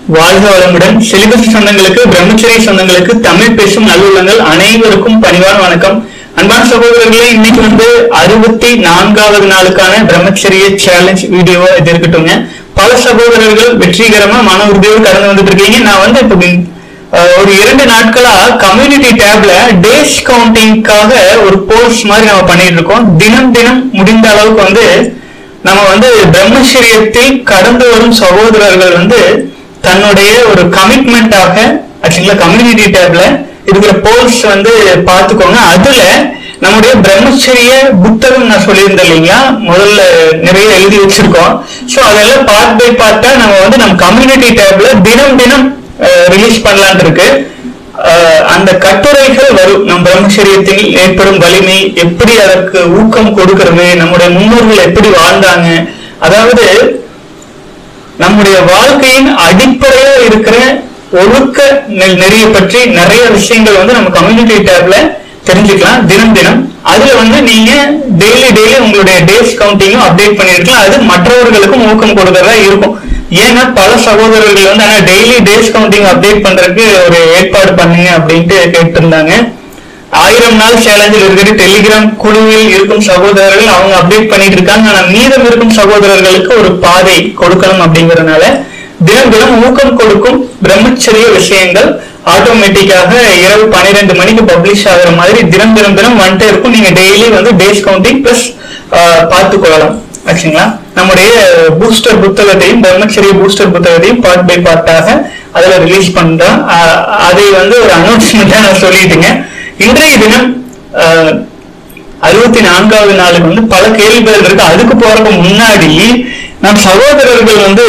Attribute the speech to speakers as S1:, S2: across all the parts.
S1: வாழ்க வளமுடன் சிலிபஸ் சொந்தங்களுக்கு பிரம்மச்சரிய சொந்தங்களுக்கு தமிழ் பேசும் நல்லுள்ளங்கள் அனைவருக்கும் பணிவான வணக்கம் அன்பான சகோதரர்களே இன்னைக்கு வந்து அறுபத்தி நான்காவது நாளுக்கான பிரம்மச்சரிய சேலஞ்ச் வீடியோ இது இருக்கட்டும்ங்க பல சகோதரர்கள் வெற்றிகரமா மன உறுதியோடு கடந்து வந்துட்டு இருக்கீங்க நான் வந்து இப்போ அஹ், ஒரு இரண்டு நாட்களா கம்யூனிட்டி டேப்ல டேஸ் கவுண்டிங்காக ஒரு போஸ்ட் மாதிரி நம்ம பண்ணிட்டு இருக்கோம் தினம் தினம் முடிந்த அளவுக்கு வந்து நம்ம வந்து பிரம்மச்சரியத்தில் கடந்து வரும் சகோதரர்கள் வந்து தன்னுடைய ஒரு கமிட்மெண்டாக ஆக்சுவலா கம்யூனிட்டி டேப்ல இருக்கிற போஸ்ட் வந்து பார்த்துக்கோங்க அதுல நம்முடைய பிரம்மச்சரிய புத்தகம் நான் சொல்லியிருந்தேன் இல்லைங்களா முதல்ல நிறைய எழுதி வச்சிருக்கோம் ஸோ அதெல்லாம் பார்ட் பை பார்ட்டா நம்ம வந்து நம்ம கம்யூனிட்டி டேப்ல தினம் தினம் ரிலீஸ் பண்ணலாம்னு இருக்கு அஹ் அந்த கட்டுரைகள் வரும் நம் பிரம்மச்சரியத்தில் ஏற்படும் வலிமை எப்படி அதற்கு ஊக்கம் கொடுக்கிறது நம்முடைய முன்னோர்கள் எப்படி வாழ்ந்தாங்க அதாவது நம்முடைய வாழ்க்கையின் அடிப்படையா இருக்கிற ஒழுக்க நெ- நெறியை பற்றி நிறைய விஷயங்கள் வந்து நம்ம கம்யூனிட்டி டேப்ல தெரிஞ்சுக்கலாம் தினம் தினம் அதுல வந்து நீங்க டெய்லி டெய்லி உங்களுடைய டேஸ் கவுண்டிங்கும் அப்டேட் பண்ணிருக்கலாம் அது மற்றவர்களுக்கும் ஊக்கம் கொடுக்கறதா இருக்கும் ஏன்னா பல சகோதரர்கள் வந்து ஆனா டெய்லி டேஸ் கவுண்டிங் அப்டேட் பண்றதுக்கு ஒரு ஏற்பாடு பண்ணுங்க அப்படின்ட்டு கேட்டிருந்தாங்க ஆயிரம் நாள் சேலஞ்சில் இருக்கிற டெலிகிராம் குழுவில் இருக்கும் சகோதரர்கள் அவங்க அப்டேட் பண்ணிட்டு இருக்காங்க ஆனா மீதம் இருக்கும் சகோதரர்களுக்கு ஒரு பாதை கொடுக்கணும் அப்படிங்கறதுனால தினம் தினம் ஊக்கம் கொடுக்கும் பிரம்மச்சரிய விஷயங்கள் ஆட்டோமேட்டிக்காக இரவு பன்னிரெண்டு மணிக்கு பப்ளிஷ் ஆகுற மாதிரி தினம் தினம் தினம் வந்துட்டே இருக்கும் நீங்க டெய்லி வந்து டேஸ் கவுண்டிங் பிளஸ் பார்த்து கொள்ளலாம் ஆச்சுங்களா நம்முடைய பூஸ்டர் புத்தகத்தையும் பிரம்மச்சரிய பூஸ்டர் புத்தகத்தையும் பார்ட் பை பார்ட்டாக அதுல ரிலீஸ் பண்றோம் அஹ் அதை வந்து ஒரு அனௌன்ஸ்மெண்டா நான் சொல்லிட்டுங்க இன்றைய தினம் அஹ், அறுபத்தி நான்காவது நாளுக்கு வந்து பல கேள்விகள் இருக்கு அதுக்கு போறதுக்கு முன்னாடி நம் சகோதரர்கள் வந்து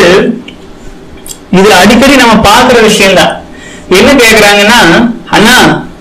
S1: இது அடிக்கடி நம்ம பாக்குற விஷயம்தான் என்ன கேக்குறாங்கன்னா அண்ணா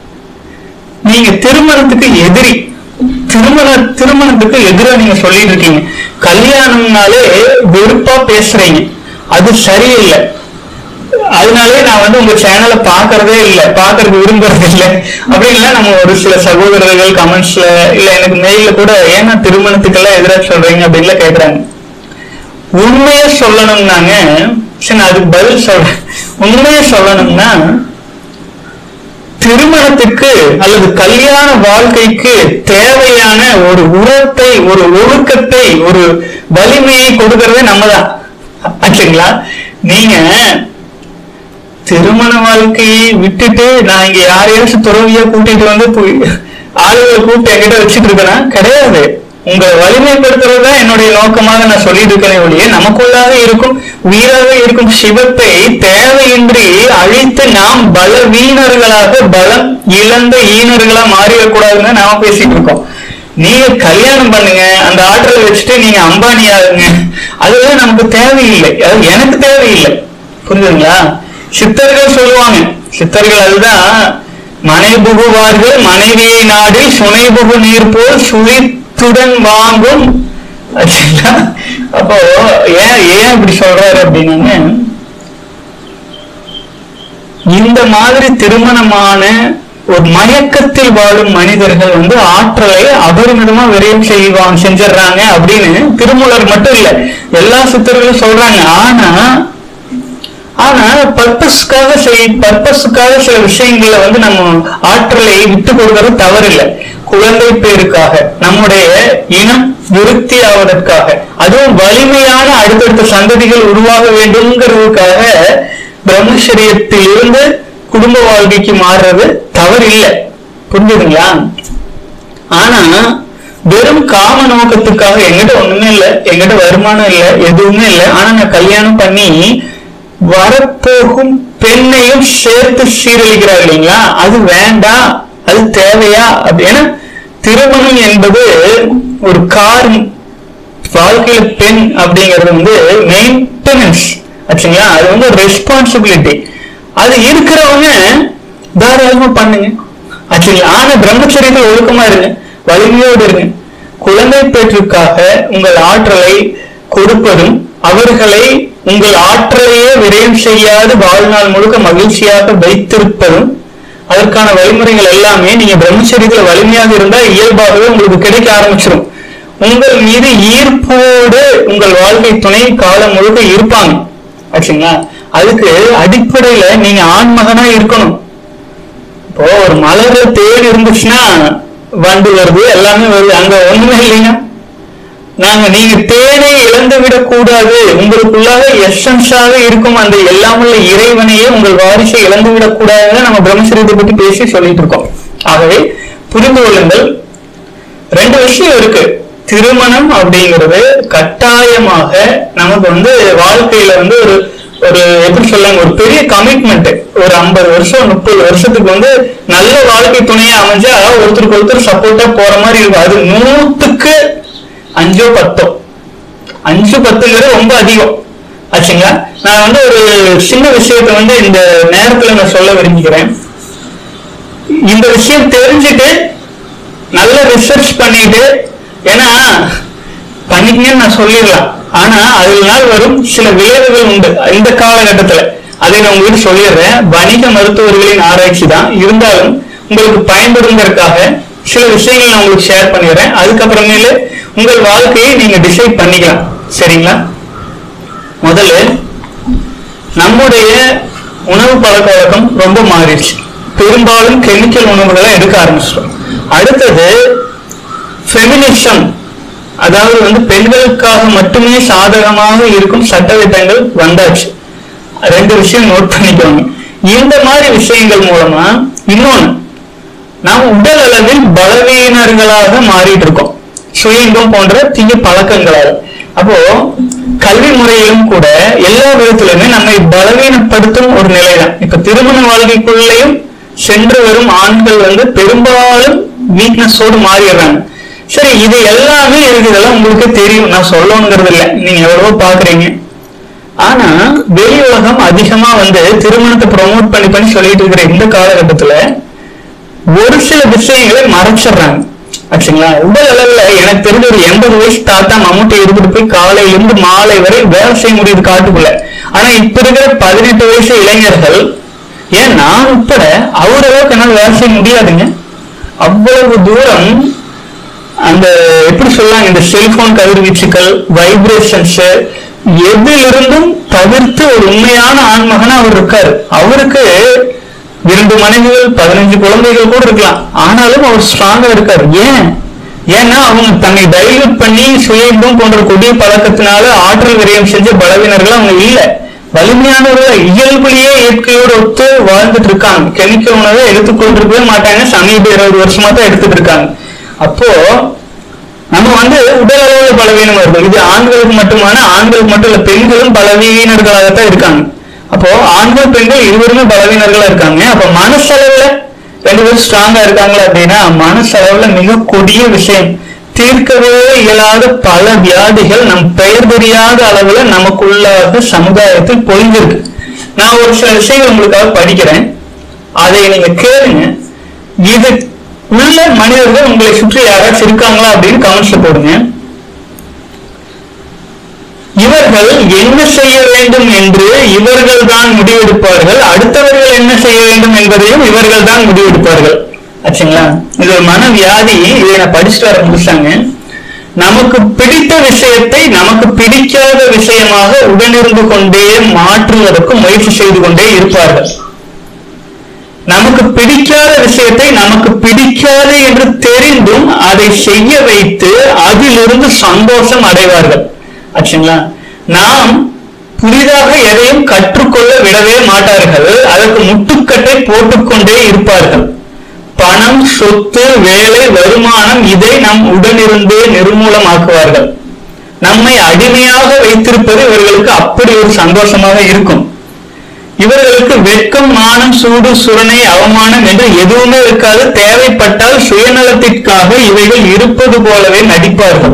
S1: நீங்க திருமணத்துக்கு எதிரி திருமண திருமணத்துக்கு எதிரா நீங்க சொல்லிட்டு இருக்கீங்க கல்யாணம்னாலே வெறுப்பா பேசுறீங்க அது சரியில்லை அதனாலே நான் வந்து உங்க சேனலை பாக்குறதே இல்லை பாக்குறது விரும்புறது இல்லை அப்படின்லாம் நம்ம ஒரு சில சகோதரர்கள் கமெண்ட்ஸ்ல இல்ல எனக்கு மெயில கூட ஏன்னா திருமணத்துக்கெல்லாம் எதிராக சொல்றீங்க அப்படின்லாம் கேக்குறாங்க உண்மையை சொல்லணும்னாங்க சரி நான் அதுக்கு பதில் சொல்றேன் உண்மையை சொல்லணும்னா திருமணத்துக்கு அல்லது கல்யாண வாழ்க்கைக்கு தேவையான ஒரு உரத்தை ஒரு ஒழுக்கத்தை ஒரு வலிமையை கொடுக்கறதே நம்ம தான் ஆச்சுங்களா நீங்க திருமண வாழ்க்கையை விட்டுட்டு நான் இங்க யாரையாச்சும் துறவியா கூட்டிட்டு வந்து போய் ஆளுகளை கூப்பிட்டு என்கிட்ட வச்சுட்டு இருக்கிறேன் கிடையாது உங்களை வலிமைப்படுத்துறது தான் என்னுடைய நோக்கமாக நான் சொல்லிட்டு இருக்கிறேன் ஒழிய நமக்குள்ளாக இருக்கும் உயிராக இருக்கும் சிவத்தை தேவையின்றி அழித்து நாம் பலவீனர்களாக பலம் இழந்த ஈனர்களா மாறிடக்கூடாதுன்னு நாம பேசிட்டு இருக்கோம் நீங்க கல்யாணம் பண்ணுங்க அந்த ஆற்றலை வச்சுட்டு நீங்க அம்பானி ஆகுங்க அதுதான் நமக்கு தேவையில்லை அது எனக்கு தேவையில்லை புரியுதுங்களா சித்தர்கள் சொல்லுவாங்க சித்தர்கள் அதுதான் மனை புகுவார்கள் மனைவியை நாடி சுனை புகு நீர் போல் சுழித்துடன் வாங்கும் ஆச்சுங்களா? அப்போ ஏன் ஏன் இப்படி சொல்றாரு அப்படின்னாங்க இந்த மாதிரி திருமணமான ஒரு மயக்கத்தில் வாழும் மனிதர்கள் வந்து ஆற்றலை அபரிமிதமா விரயம் செய்வாங்க செஞ்சிடுறாங்க அப்படின்னு திருமூலர் மட்டும் இல்ல எல்லா சித்தர்களும் சொல்றாங்க ஆனா ஆனா பர்பஸ்க்காக செய் பர்பஸ்க்காக சில விஷயங்கள்ல வந்து நம்ம ஆற்றலை விட்டு கொடுக்கறது தவறில்லை குழந்தை பேருக்காக நம்முடைய இனம் விருத்தி ஆவதற்காக அதுவும் வலிமையான அடுத்தடுத்த சந்ததிகள் உருவாக வேண்டும்ங்கிறதுக்காக பிரம்மச்சரியத்தில் இருந்து குடும்ப வாழ்க்கைக்கு மாறுறது தவறில்லை புரிஞ்சுதுங்களா ஆனா வெறும் காம நோக்கத்துக்காக எங்கிட்ட ஒண்ணுமே இல்ல எங்கிட்ட வருமானம் இல்ல எதுவுமே இல்ல ஆனா நான் கல்யாணம் பண்ணி வரப்போகும் பெண்ணையும் சேர்த்து சீரழிக்கிறார் இல்லைங்களா அது வேண்டாம் அது தேவையா அப்படி ஏன்னா திருமணம் என்பது ஒரு கார் வாழ்க்கையில பெண் அப்படிங்கிறது வந்து மெயின்டெனன்ஸ் ஆச்சுங்களா அது வந்து ஒரு ரெஸ்பான்சிபிலிட்டி அது இருக்கிறவங்க தாராளமா பண்ணுங்க ஆச்சுங்களா ஆனா பிரம்மச்சரியத்தில் ஒழுக்கமா இருங்க வலிமையோடு இருங்க குழந்தை பேற்றுக்காக உங்கள் ஆற்றலை கொடுப்பதும் அவர்களை உங்கள் ஆற்றலையே விரயம் செய்யாது வாழ்நாள் முழுக்க மகிழ்ச்சியாக வைத்திருப்பதும் அதற்கான வழிமுறைகள் எல்லாமே நீங்க பிரம்மச்சரியத்துல வலிமையாக இருந்தா இயல்பாகவே உங்களுக்கு கிடைக்க ஆரம்பிச்சிடும் உங்கள் மீது ஈர்ப்போடு உங்கள் வாழ்க்கை துணை காலம் முழுக்க இருப்பாங்க ஆச்சுங்களா அதுக்கு அடிப்படையில நீங்க ஆண்மகனா இருக்கணும் இப்போ ஒரு மலர்ல தேடி இருந்துச்சுன்னா வண்டு வருது எல்லாமே வருது அங்க ஒண்ணுமே இல்லைங்க நாங்க நீங்க தேனை இழந்து விடக் கூடாது உங்களுக்குள்ளாக எசன்ஸாக இருக்கும் அந்த எல்லாமுள்ள இறைவனையே உங்கள் வாரிசை இழந்து விடக் கூடாதுன்னு நம்ம பிரம்மச்சரியத்தை பத்தி பேசி சொல்லிட்டு இருக்கோம் ஆகவே புரிந்து கொள்ளுங்கள் ரெண்டு விஷயம் இருக்கு திருமணம் அப்படிங்கிறது கட்டாயமாக நமக்கு வந்து வாழ்க்கையில வந்து ஒரு ஒரு எப்படி சொல்லுங்க ஒரு பெரிய கமிட்மெண்ட் ஒரு ஐம்பது வருஷம் முப்பது வருஷத்துக்கு வந்து நல்ல வாழ்க்கை துணையா அமைஞ்சா ஒருத்தருக்கு ஒருத்தர் சப்போர்ட்டா போற மாதிரி இருக்கும் அது நூத்துக்கு அஞ்சோ பத்தோ அஞ்சு பத்துங்கிறது ரொம்ப அதிகம் ஆச்சுங்களா நான் வந்து ஒரு சின்ன விஷயத்தை வந்து இந்த நேரத்துல நான் சொல்ல விரும்புகிறேன் இந்த விஷயம் தெரிஞ்சுட்டு நல்ல ரிசர்ச் பண்ணிட்டு ஏன்னா பண்ணிக்கங்கன்னு நான் சொல்லிடலாம் ஆனா அதனால் வரும் சில விளைவுகள் உண்டு இந்த காலகட்டத்துல அதை நான் உங்களுக்கு சொல்லிடுறேன் வணிக மருத்துவர்களின் ஆராய்ச்சி தான் இருந்தாலும் உங்களுக்கு பயன்படுங்கிறதுக்காக சில விஷயங்கள் நான் உங்களுக்கு ஷேர் பண்ணிடுறேன் அதுக்கப்புறமேலு உங்கள் வாழ்க்கையை நீங்க டிசைட் பண்ணிக்கலாம் சரிங்களா முதல்ல நம்முடைய உணவு பழக்க வழக்கம் ரொம்ப மாறிடுச்சு பெரும்பாலும் கெமிக்கல் உணவுகளை எடுக்க ஆரம்பிச்சிட்டோம் அடுத்தது ஃபெமினிசம் அதாவது வந்து பெண்களுக்காக மட்டுமே சாதகமாக இருக்கும் சட்டதிட்டங்கள் வந்தாச்சு ரெண்டு விஷயம் நோட் பண்ணிக்கோங்க இந்த மாதிரி விஷயங்கள் மூலமா இன்னொன்னு நாம் உடல் அளவில் பலவீனர்களாக மாறிட்டு இருக்கோம் சுய இன்பம் போன்ற தீய பழக்கங்களால அப்போ கல்வி முறையிலும் கூட எல்லா விதத்திலுமே நம்மை பலவீனப்படுத்தும் ஒரு நிலைதான் இப்ப திருமண வாழ்க்கைக்குள்ளேயும் சென்று வரும் ஆண்கள் வந்து பெரும்பாலும் வீக்னஸோடு மாறிடுறாங்க சரி இது எல்லாமே இருக்குதெல்லாம் உங்களுக்கு தெரியும் நான் சொல்லணுங்கிறது இல்லை நீங்க எவ்வளவோ பாக்குறீங்க ஆனா வெளி உலகம் அதிகமா வந்து திருமணத்தை ப்ரொமோட் பண்ணி பண்ணி சொல்லிட்டு இருக்கிற இந்த காலகட்டத்துல ஒரு சில விஷயங்களை மறைச்சிடுறாங்க ஆச்சுங்களா உடல் அளவுல எனக்கு தெரிஞ்ச ஒரு எண்பது வயசு தாத்தா மம்முட்டி எடுத்துட்டு போய் காலையில இருந்து மாலை வரை வேலை செய்ய முடியுது காட்டுக்குள்ள ஆனா இப்ப இருக்கிற பதினெட்டு வயசு இளைஞர்கள் ஏன் நான் உட்பட அவர் அளவுக்கு என்னால வேலை செய்ய முடியாதுங்க அவ்வளவு தூரம் அந்த எப்படி சொல்லலாம் இந்த செல்போன் கதிர்வீச்சுக்கள் வைப்ரேஷன்ஸ் எதிலிருந்தும் தவிர்த்து ஒரு உண்மையான ஆண்மகனா அவர் இருக்காரு அவருக்கு இரண்டு மனைவிகள் பதினஞ்சு குழந்தைகள் கூட இருக்கலாம் ஆனாலும் அவர் ஸ்ட்ராங்கா இருக்காரு ஏன் ஏன்னா அவங்க தன்னை டைல்யூட் பண்ணி சுய இன்பம் போன்ற கொடிய பழக்கத்தினால ஆற்றல் விரயம் செஞ்ச பலவீனர்கள் அவங்க இல்ல வலிமையானவர்கள் இயல்புலயே இயற்கையோடு ஒத்து வாழ்ந்துட்டு இருக்காங்க கெமிக்கல் உணவை எடுத்துக்கொண்டிருக்கவே மாட்டாங்க சமீப இருபது வருஷமா தான் எடுத்துட்டு இருக்காங்க அப்போ நம்ம வந்து உடல் அளவுல பலவீனமா இருக்கும் இது ஆண்களுக்கு மட்டுமான ஆண்களுக்கு மட்டும் இல்ல பெண்களும் பலவீனர்களாகத்தான் இருக்காங்க அப்போ ஆண்கள் பெண்கள் இருவருமே பலவீனர்களா இருக்காங்க அப்ப மனசளவுல ரெண்டு பேரும் ஸ்ட்ராங்கா இருக்காங்களா அப்படின்னா மனசளவுல மிக கொடிய விஷயம் தீர்க்கவே இயலாத பல வியாதிகள் நம் பெயர் தெரியாத அளவுல நமக்குள்ளாக சமுதாயத்தில் பொழிஞ்சிருக்கு நான் ஒரு சில விஷயங்கள் உங்களுக்காக படிக்கிறேன் அதை நீங்க கேளுங்க இது உள்ள மனிதர்கள் உங்களை சுற்றி யாராச்சும் இருக்காங்களா அப்படின்னு கமெண்ட்ஸ்ல போடுங்க இவர்கள் என்ன செய்ய வேண்டும் என்று இவர்கள் தான் முடிவெடுப்பார்கள் அடுத்தவர்கள் என்ன செய்ய வேண்டும் என்பதையும் இவர்கள் தான் முடிவெடுப்பார்கள் ஆச்சுங்களா இது ஒரு மன வியாதி இதை நான் படிச்சுட்டு வர முடிச்சாங்க நமக்கு பிடித்த விஷயத்தை நமக்கு பிடிக்காத விஷயமாக உடனிருந்து கொண்டே மாற்றுவதற்கு முயற்சி செய்து கொண்டே இருப்பார்கள் நமக்கு பிடிக்காத விஷயத்தை நமக்கு பிடிக்காது என்று தெரிந்தும் அதை செய்ய வைத்து அதிலிருந்து சந்தோஷம் அடைவார்கள் ஆச்சுங்களா நாம் புதிதாக எதையும் கற்றுக்கொள்ள விடவே மாட்டார்கள் அதற்கு முட்டுக்கட்டை போட்டுக்கொண்டே இருப்பார்கள் பணம் சொத்து வேலை வருமானம் இதை நம் உடனிருந்தே நிர்மூலமாக்குவார்கள் நம்மை அடிமையாக வைத்திருப்பது இவர்களுக்கு அப்படி ஒரு சந்தோஷமாக இருக்கும் இவர்களுக்கு வெட்கம் மானம் சூடு சுரணை அவமானம் என்று எதுவுமே இருக்காது தேவைப்பட்டால் சுயநலத்திற்காக இவைகள் இருப்பது போலவே நடிப்பார்கள்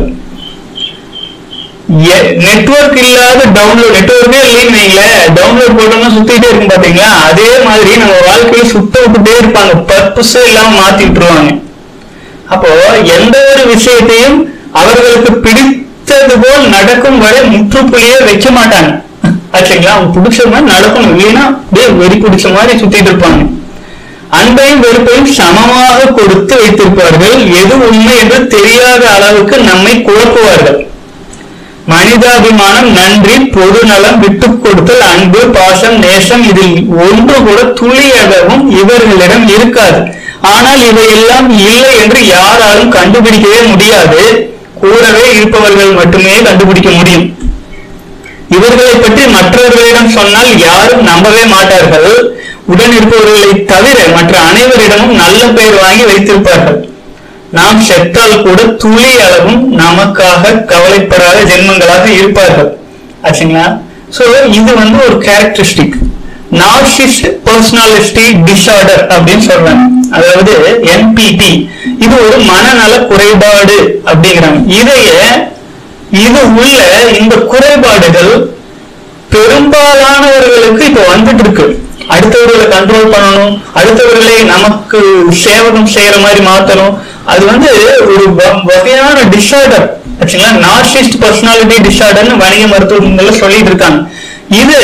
S1: நெட்வொர்க் இல்லாத டவுன்லோட் நெட்வொர்க்கே இல்லைன்னு வைங்களேன் டவுன்லோட் போட்டோம்னா சுத்திட்டே இருக்கும் பாத்தீங்களா அதே மாதிரி நம்ம வாழ்க்கையை சுத்த விட்டுட்டே இருப்பாங்க பர்பஸே இல்லாம மாத்தி விட்டுருவாங்க அப்போ எந்த ஒரு விஷயத்தையும் அவர்களுக்கு பிடித்தது போல் நடக்கும் வரை முற்றுப்புள்ளியே வைக்க மாட்டாங்க ஆச்சுங்களா அவங்க பிடிச்ச மாதிரி நடக்கணும் இல்லைன்னா அப்படியே வெறி பிடிச்ச மாதிரி சுத்திட்டு இருப்பாங்க அன்பையும் வெறுப்பையும் சமமாக கொடுத்து வைத்திருப்பார்கள் எது உண்மை என்று தெரியாத அளவுக்கு நம்மை குழப்புவார்கள் மனிதாபிமானம் நன்றி பொதுநலம் விட்டுக் கொடுத்தல் அன்பு பாசம் நேசம் இதில் ஒன்று கூட துளியளவும் இவர்களிடம் இருக்காது ஆனால் இவையெல்லாம் இல்லை என்று யாராலும் கண்டுபிடிக்கவே முடியாது கூடவே இருப்பவர்கள் மட்டுமே கண்டுபிடிக்க முடியும் இவர்களை பற்றி மற்றவர்களிடம் சொன்னால் யாரும் நம்பவே மாட்டார்கள் உடன் இருப்பவர்களை தவிர மற்ற அனைவரிடமும் நல்ல பெயர் வாங்கி வைத்திருப்பார்கள் நாம் செத்தால் கூட துளி அளவும் நமக்காக கவலைப்படாத ஜென்மங்களாக இருப்பார்கள் ஆச்சுங்களா சோ இது வந்து ஒரு கேரக்டரிஸ்டிக் நார்சிஸ்ட் பர்சனாலிட்டி டிசார்டர் அப்படின்னு சொல்றாங்க அதாவது என்பிடி இது ஒரு மனநல குறைபாடு அப்படிங்கிறாங்க இதைய இது உள்ள இந்த குறைபாடுகள் பெரும்பாலானவர்களுக்கு இப்ப வந்துட்டு இருக்கு அடுத்தவர்களை கண்ட்ரோல் பண்ணணும் அடுத்தவர்களை நமக்கு சேவகம் செய்யற மாதிரி மாத்தணும் அது வந்து ஒரு வ- வகையான டிசார்டர் ஆக்சுவலா நார்சிஸ்ட் பர்சனாலிட்டி டிசார்டர்னு வணிக மருத்துவங்கள்ல சொல்லிட்டு இருக்காங்க இது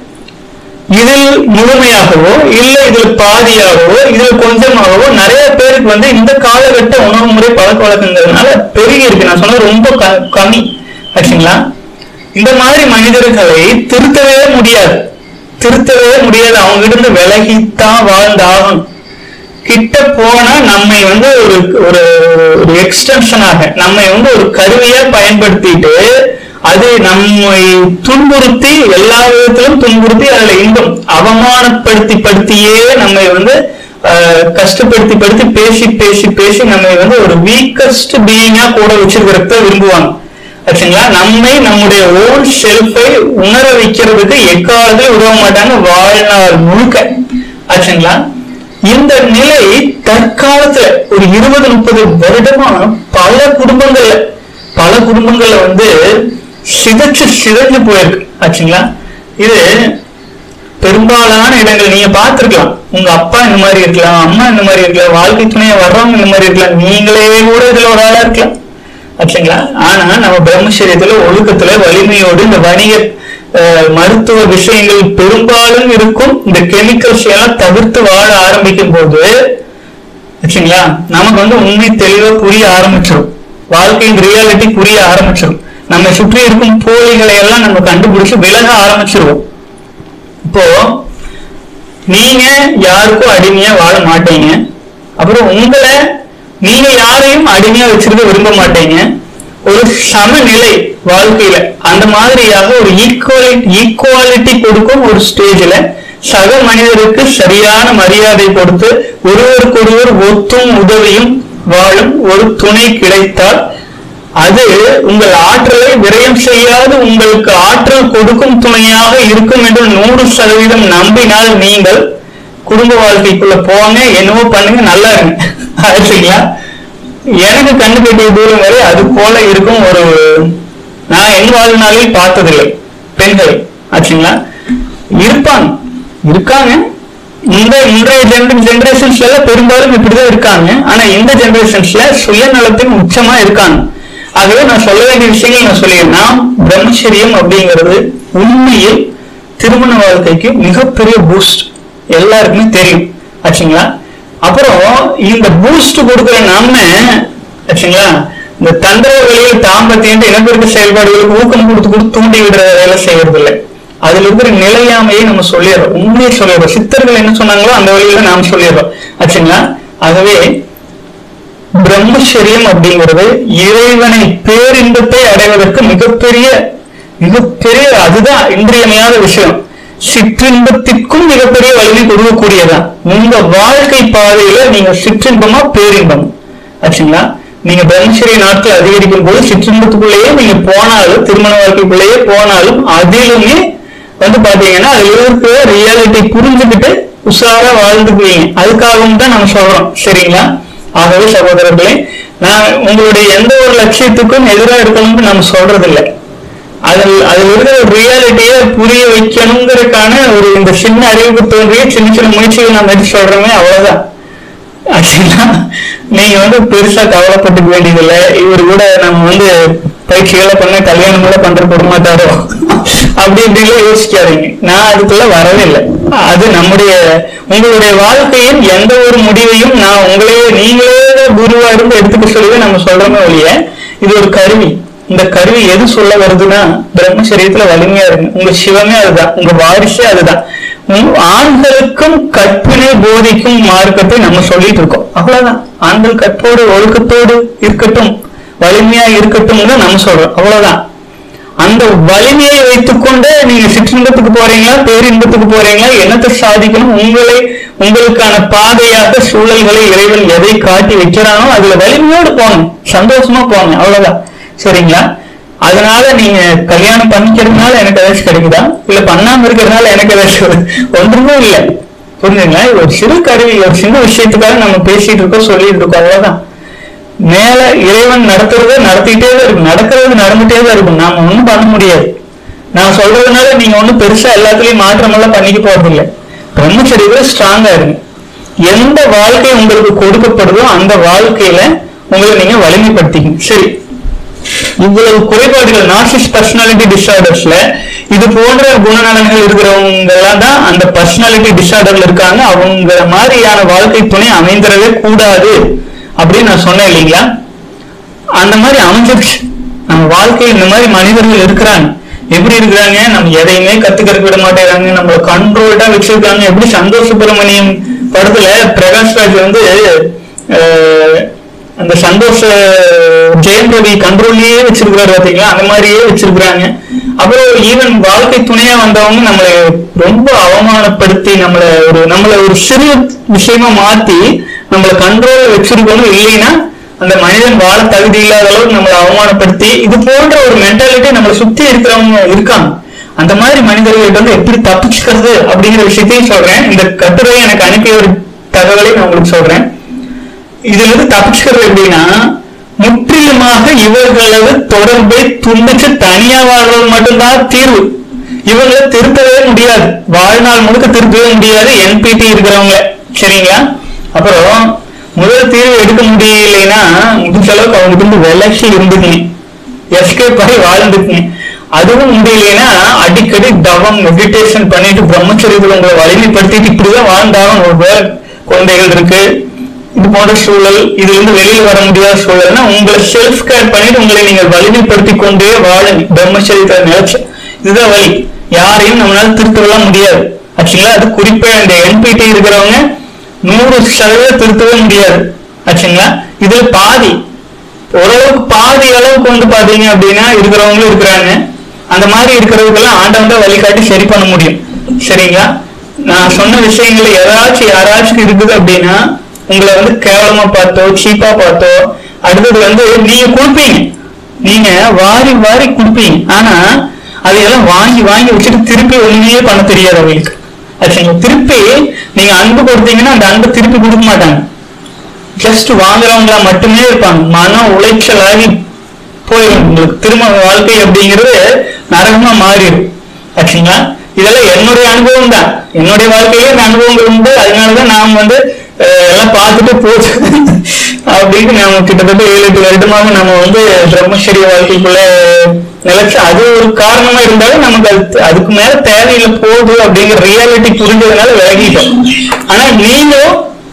S1: இதில் முழுமையாகவோ இல்ல இதில் பாதியாகவோ இதில் கொஞ்சமாகவோ நிறைய பேருக்கு வந்து இந்த காலகட்ட உணவு முறை பழக்க வழக்கங்கிறதுனால பெருகி இருக்கு நான் சொன்னது ரொம்ப க- கம்மி ஆச்சுங்களா இந்த மாதிரி மனிதர்களை திருத்தவே முடியாது திருத்தவே முடியாது அவங்க கிட்ட இருந்து விலகித்தான் வாழ்ந்தாகணும் கிட்ட போனா நம்மை வந்து ஒரு ஒரு ஒரு எக்ஸ்டென்ஷனாக நம்மை வந்து ஒரு கருவியா பயன்படுத்திட்டு அது நம்மை துன்புறுத்தி எல்லா விதத்திலும் துன்புறுத்தி அதுல இன்பம் அவமானப்படுத்தி படுத்தியே நம்மை வந்து ஆஹ், கஷ்டப்படுத்தி படுத்தி பேசி பேசி பேசி நம்மை வந்து ஒரு வீக்கஸ்ட் பீயிங்கா கூட வச்சிருக்கிறத விரும்புவாங்க ஆச்சுங்களா நம்மை நம்முடைய ஓன் செல்ஃபை உணர வைக்கிறதுக்கு எக்காலத்திலும் உதவ மாட்டாங்க வாழ்நாள் முழுக்க ஆச்சுங்களா இந்த நிலை தற்காலத்துல ஒரு இருபது முப்பது வருடமா பல குடும்பங்கள்ல பல குடும்பங்கள்ல வந்து சிதைச்சு சிதைஞ்சு போயிருக்கு ஆச்சுங்களா இது பெரும்பாலான இடங்கள் நீங்க பார்த்திருக்கலாம் உங்க அப்பா இந்த மாதிரி இருக்கலாம் அம்மா இந்த மாதிரி இருக்கலாம் வாழ்க்கை துணையா வர்றவங்க இந்த மாதிரி இருக்கலாம் நீங்களே கூட இதுல ஒரு ஆளா இருக்கலாம் ஆச்சுங்களா ஆனா நம்ம பிரம்மச்சரியத்துல ஒழுக்கத்துல வலிமையோடு இந்த வணிக அஹ், மருத்துவ விஷயங்கள் பெரும்பாலும் இருக்கும் இந்த கெமிக்கல்ஸ் எல்லாம் தவிர்த்து வாழ ஆரம்பிக்கும் போது ஆச்சுங்களா நமக்கு வந்து உண்மை தெளிவா புரிய ஆரம்பிச்சிடும் வாழ்க்கையின் ரியாலிட்டி புரிய ஆரம்பிச்சிடும் நம்ம சுற்றி இருக்கும் போலிகளை எல்லாம் நம்ம கண்டுபிடிச்சு விலக ஆரம்பிச்சிருவோம் இப்போ நீங்க யாருக்கும் அடிமையா வாழ மாட்டீங்க அப்புறம் உங்களை நீங்க யாரையும் அடிமையா வச்சிருக்க விரும்ப மாட்டீங்க ஒரு சமநிலை வாழ்க்கையில அந்த மாதிரியாக ஒரு ஈக்குவலிட்டி ஈக்குவாலிட்டி கொடுக்கும் ஒரு ஸ்டேஜ்ல சக மனிதருக்கு சரியான மரியாதை கொடுத்து ஒருவருக்கொருவர் ஒத்தும் உதவியும் வாழும் ஒரு துணை கிடைத்தால் அது உங்கள் ஆற்றலை விரயம் செய்யாது உங்களுக்கு ஆற்றல் கொடுக்கும் துணையாக இருக்கும் என்று நூறு சதவீதம் நம்பினால் நீங்கள் குடும்ப வாழ்க்கைக்குள்ள போங்க என்னவோ பண்ணுங்க நல்லா இருங்க ஆச்சுங்களா எனக்கு கண்ணு கட்டிய தூரம் வரை அது போல இருக்கும் ஒரு நான் என் வாழ்நாளில் பார்த்ததில்லை பெண்கள் ஆச்சுங்களா இருப்பாங்க இருக்காங்க இந்த இன்றைய ஜெனரேஷன்ஸ்ல எல்லாம் பெரும்பாலும் இப்படிதான் இருக்காங்க ஆனா இந்த ஜெனரேஷன்ஸ்ல சுயநலத்தின் உச்சமா இருக்காங்க ஆகவே நான் சொல்ல வேண்டிய விஷயங்கள் நான் சொல்லிடுறேன் நாம் பிரம்மச்சரியம் அப்படிங்கிறது உண்மையில் திருமண வாழ்க்கைக்கு மிகப்பெரிய பூஸ்ட் எல்லாருக்குமே தெரியும் ஆச்சுங்களா அப்புறம் இந்த பூஸ்ட் கொடுக்குற நம்ம ஆச்சுங்களா இந்த தந்திர வழியில் தாம்பத்தியம் இனப்பெருக்க செயல்பாடுகளுக்கு ஊக்கம் கொடுத்து கொடுத்து தூண்டி விடுற வேலை செய்யறது இல்லை அதுல இருக்கிற நிலையாமையை நம்ம சொல்லிடுறோம் உண்மையை சொல்லிடுறோம் சித்தர்கள் என்ன சொன்னாங்களோ அந்த வழியில நாம் சொல்லிடுறோம் ஆச்சுங்களா ஆகவே பிரம்மச்சரியம் அப்படிங்கிறது இறைவனை பேரின்பத்தை அடைவதற்கு மிகப்பெரிய மிகப்பெரிய அதுதான் இன்றியமையாத விஷயம் சிற்றின்பத்திற்கும் மிகப்பெரிய வலிமை கொடுக்கக்கூடியதான் உங்க வாழ்க்கை பாதையில நீங்க சிற்றின்பமா பேரின்பம் ஆச்சுங்களா நீங்க பிரம்மச்சரிய நாட்கள் அதிகரிக்கும் போது சிற்றின்பத்துக்குள்ளேயே நீங்க போனாலும் திருமண வாழ்க்கைக்குள்ளேயே போனாலும் அதிலுமே வந்து பாத்தீங்கன்னா அதுல இருக்கிற ரியாலிட்டி புரிஞ்சுக்கிட்டு உஷாரா வாழ்ந்துக்குவீங்க அதுக்காகவும் தான் நம்ம சொல்றோம் சரிங்களா ஆகவே சகோதரர்களே நான் உங்களுடைய எந்த ஒரு லட்சியத்துக்கும் எதிராக இருக்கணும்னு நம்ம சொல்றது இல்லை அதில் அதில் இருக்கிற ரியாலிட்டியை புரிய வைக்கணுங்கிறதுக்கான ஒரு இந்த சின்ன அறிவுக்கு தோன்றிய சின்ன சின்ன முயற்சிகள் நம்ம எடுத்து சொல்றோமே அவ்வளவுதான் ஆக்சுவலா நீங்க வந்து பெருசா கவலைப்பட்டுக்க வேண்டியதில்லை இவர் கூட நம்ம வந்து பயிற்சிகளை பண்ண கல்யாணம் கூட பண்ற போட மாட்டாரோ அப்படி இப்படிலாம் யோசிக்காதீங்க நான் அதுக்குள்ள வரவே இல்லை அது நம்முடைய உங்களுடைய வாழ்க்கையின் எந்த ஒரு முடிவையும் நான் உங்களையே நீங்களே குருவா இருந்து எடுத்துக்க சொல்லி நம்ம சொல்றோமே ஒழிய இது ஒரு கருவி இந்த கருவி எது சொல்ல வருதுன்னா பிரம்மச்சரியத்துல வலிமையா இருங்க உங்க சிவமே அதுதான் உங்க வாரிசே அதுதான் உம் ஆண்களுக்கும் கற்பினை போதிக்கும் மார்க்கத்தை நம்ம சொல்லிட்டு இருக்கோம் அவ்வளவுதான் ஆண்கள் கற்போடு ஒழுக்கத்தோடு இருக்கட்டும் வலிமையா இருக்கட்டும் தான் நம்ம சொல்றோம் அவ்வளவுதான் அந்த வலிமையை வைத்துக்கொண்டு நீங்க சிற்றின்பத்துக்கு போறீங்களா பேரின்பத்துக்கு போறீங்களா என்னத்தை சாதிக்கணும் உங்களை உங்களுக்கான பாதையாக சூழல்களை இறைவன் எதை காட்டி வைக்கிறானோ அதுல வலிமையோடு போங்க சந்தோஷமா போங்க அவ்வளவுதான் சரிங்களா அதனால நீங்க கல்யாணம் பண்ணிக்கிறதுனால எனக்கு ஏதாச்சும் கிடைக்குதா இல்ல பண்ணாம இருக்கிறதுனால எனக்கு ஏதாச்சும் ஒன்றுமே இல்லை புரிஞ்சுங்களா இது ஒரு சிறு கருவி ஒரு சின்ன விஷயத்துக்காக நம்ம பேசிட்டு இருக்கோம் சொல்லிட்டு இருக்கோம் அவ்வளவுதான் மேல இறைவன் நடத்துறத நடத்திட்டே தான் இருக்கும் நடக்கிறது நடந்துட்டே தான் இருக்கும் நாம ஒண்ணும் பண்ண முடியாது நான் சொல்றதுனால நீங்க ஒண்ணும் பெருசா எல்லாத்துலயும் மாற்றம் எல்லாம் பண்ணிக்க போறது இல்லை பிரம்மச்சரியத்துல ஸ்ட்ராங்கா இருங்க எந்த வாழ்க்கை உங்களுக்கு கொடுக்கப்படுதோ அந்த வாழ்க்கையில உங்களை நீங்க வலிமைப்படுத்திக்கணும் சரி இவ்வளவு குறைபாடுகள் நார்சிஸ் பர்சனாலிட்டி டிசார்டர்ஸ்ல இது போன்ற குணநலன்கள் இருக்கிறவங்க எல்லாம் தான் அந்த பர்சனாலிட்டி டிசார்டர்ல இருக்காங்க அவங்க மாதிரியான வாழ்க்கை துணை அமைந்திடவே கூடாது அப்படின்னு நான் சொன்னேன் இல்லைங்களா அந்த மாதிரி அமைஞ்சிருச்சு நம்ம வாழ்க்கையில் இந்த மாதிரி மனிதர்கள் இருக்கிறாங்க எப்படி இருக்கிறாங்க நம்ம எதையுமே கத்துக்கிறதுக்கு விட மாட்டேங்கிறாங்க நம்மள கண்ட்ரோல்டா வச்சிருக்காங்க எப்படி சந்தோஷ சுப்பிரமணியம் படத்துல பிரகாஷ்ராஜ் வந்து அஹ், அந்த சந்தோஷ ஜெயம் ரவி கண்ட்ரோல்லயே வச்சிருக்கிறாரு பாத்தீங்களா அந்த மாதிரியே வச்சிருக்கிறாங்க அப்புறம் ஈவன் வாழ்க்கை துணையா வந்தவங்க நம்மளை ரொம்ப அவமானப்படுத்தி நம்மள ஒரு நம்மள ஒரு சிறு விஷயமா மாத்தி நம்மள கண்ட்ரோல் வச்சிருக்கணும் இல்லைன்னா அந்த மனிதன் வாழ தகுதி இல்லாத அளவுக்கு நம்மளை அவமானப்படுத்தி இது போன்ற ஒரு மென்டாலிட்டி நம்மளை சுத்தி இருக்கிறவங்க இருக்காங்க அந்த மாதிரி மனிதர்கள்ட்ட வந்து எப்படி தப்பிச்சுக்கிறது அப்படிங்கிற விஷயத்தையும் சொல்றேன் இந்த கட்டுரையை எனக்கு அனுப்பிய ஒரு தகவலை நான் உங்களுக்கு சொல்றேன் இதுல இருந்து தப்பிச்சுக்கிறது எப்படின்னா முற்றிலுமாக இவர்களது தொடர்பை துண்டிச்சு தனியா வாழ்றது மட்டும்தான் தீர்வு இவங்களை திருத்தவே முடியாது வாழ்நாள் முழுக்க திருத்தவே முடியாது என்பிடி இருக்கிறவங்க சரிங்களா அப்புறம் முதல் தீர்வு எடுக்க முடியலைன்னா முடிஞ்ச அளவுக்கு அவங்க இருந்து விலகி இருந்துக்கணும் எஸ்கேப் ஆகி வாழ்ந்துக்குங்க அதுவும் முடியலைன்னா அடிக்கடி தவம் மெடிடேஷன் பண்ணிட்டு பிரம்மச்சரியத்தில் உங்களை வலிமைப்படுத்திட்டு இப்படிதான் வாழ்ந்தாலும் ஒரு வேலை குழந்தைகள் இருக்கு இது போன்ற சூழல் இதுல இருந்து வெளியில வர முடியாத சூழல்னா உங்களை செல்ஃப் கேர் பண்ணிட்டு உங்களை நீங்கள் வலிமைப்படுத்தி கொண்டே வாழுங்க பிரம்மச்சரியத்தை நிலைச்சு இதுதான் வழி யாரையும் நம்மளால திருத்தலாம் முடியாது ஆச்சுங்களா அது குறிப்பா இந்த என்பிடி இருக்கிறவங்க நூறு சதவீதம் திருத்தவே முடியாது ஆச்சுங்களா இதுல பாதி ஓரளவுக்கு பாதி அளவுக்கு வந்து பாத்தீங்க அப்படின்னா இருக்கிறவங்களும் இருக்கிறாங்க அந்த மாதிரி இருக்கிறவங்கெல்லாம் ஆண்டவன் தான் வழிகாட்டி சரி பண்ண முடியும் சரிங்களா நான் சொன்ன விஷயங்கள் ஏதாச்சும் யாராச்சும் இருக்குது அப்படின்னா உங்களை வந்து கேவலமா பார்த்தோ சீப்பா பார்த்தோ அடுத்தது வந்து நீங்க கொடுப்பீங்க நீங்க வாரி வாரி கொடுப்பீங்க ஆனா அதையெல்லாம் வாங்கி வாங்கி வச்சுட்டு திருப்பி ஒண்ணுமே பண்ண தெரியாது அவங்களுக்கு ஆச்சுங்களா திருப்பி நீங்க அன்பு கொடுத்தீங்கன்னா அந்த அன்பை திருப்பி கொடுக்க மாட்டாங்க ஜஸ்ட் வாங்குறவங்களா மட்டுமே இருப்பாங்க மன உளைச்சலாகி போயிடும் உங்களுக்கு திரும்ப வாழ்க்கை அப்படிங்கிறது நரகமா மாறிடும் ஆச்சுங்களா இதெல்லாம் என்னுடைய அனுபவம் தான் என்னுடைய வாழ்க்கையில இந்த அனுபவங்கள் உண்டு அதனாலதான் நாம் வந்து அஹ், எல்லாம் பார்த்துட்டு போச்சு அப்படின்னு நாம கிட்டத்தட்ட ஏழு எட்டு வருடமாக நம்ம வந்து பிரம்மச்சரிய வாழ்க்கைக்குள்ள நிலைச்சு அது ஒரு காரணமா இருந்தாலும் நமக்கு அது அதுக்கு மேல தேவையில்லை போகுது அப்படிங்கிற ரியாலிட்டி புரிஞ்சதுனால விலகிட்டோம் ஆனா நீங்களும்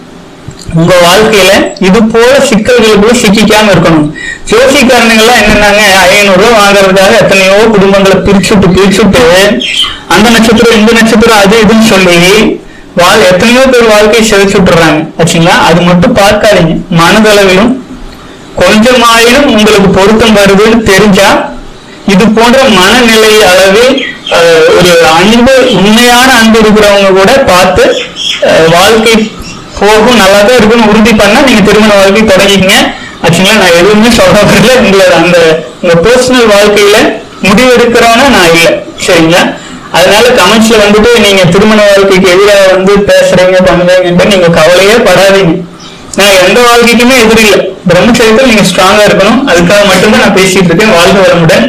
S1: உங்க வாழ்க்கையில இது போல சிக்கல்களுக்குள்ள சிக்கிக்காம இருக்கணும் ஜோசிக்காரனுங்கெல்லாம் என்னன்னாங்க ஐநூறு ரூபாய் வாங்குறதுக்காக எத்தனையோ குடும்பங்களை பிரிச்சுட்டு பிரிச்சுட்டு அந்த நட்சத்திரம் இந்த நட்சத்திரம் அது இதுன்னு சொல்லி வாழ் எத்தனையோ பேர் வாழ்க்கையை சிதைச்சு விட்டுறாங்க ஆச்சுங்களா அது மட்டும் பார்க்காதீங்க மனதளவிலும் கொஞ்சமாயிலும் உங்களுக்கு பொருத்தம் வருதுன்னு தெரிஞ்சா இது போன்ற மனநிலை அளவில் அஹ், ஒரு அன்பு உண்மையான அன்பு இருக்கிறவங்க கூட பார்த்து அஹ், வாழ்க்கை போகும் நல்லா தான் இருக்குன்னு உறுதி பண்ணா நீங்க திருமண வாழ்க்கை தொடங்கிக்கங்க ஆக்சுவலா நான் எதுவுமே சொல்ல வரல உங்களோட அந்த உங்க பர்சனல் வாழ்க்கையில முடிவு எடுக்கிறோன்னா நான் இல்லை சரிங்களா அதனால கமெண்ட்ஸ்ல வந்துட்டு நீங்க திருமண வாழ்க்கைக்கு எதிராக வந்து பேசுறீங்க பண்ணுறீங்கன்ட்டு நீங்க கவலையே படாதீங்க நான் எந்த வாழ்க்கைக்குமே எதிரில்லை பிரம்மச்சரியத்தில் நீங்க ஸ்ட்ராங்கா இருக்கணும் அதுக்காக மட்டும்தான் நான் பேசிட்டு இருக்கேன் வாழ்க வளமுடன்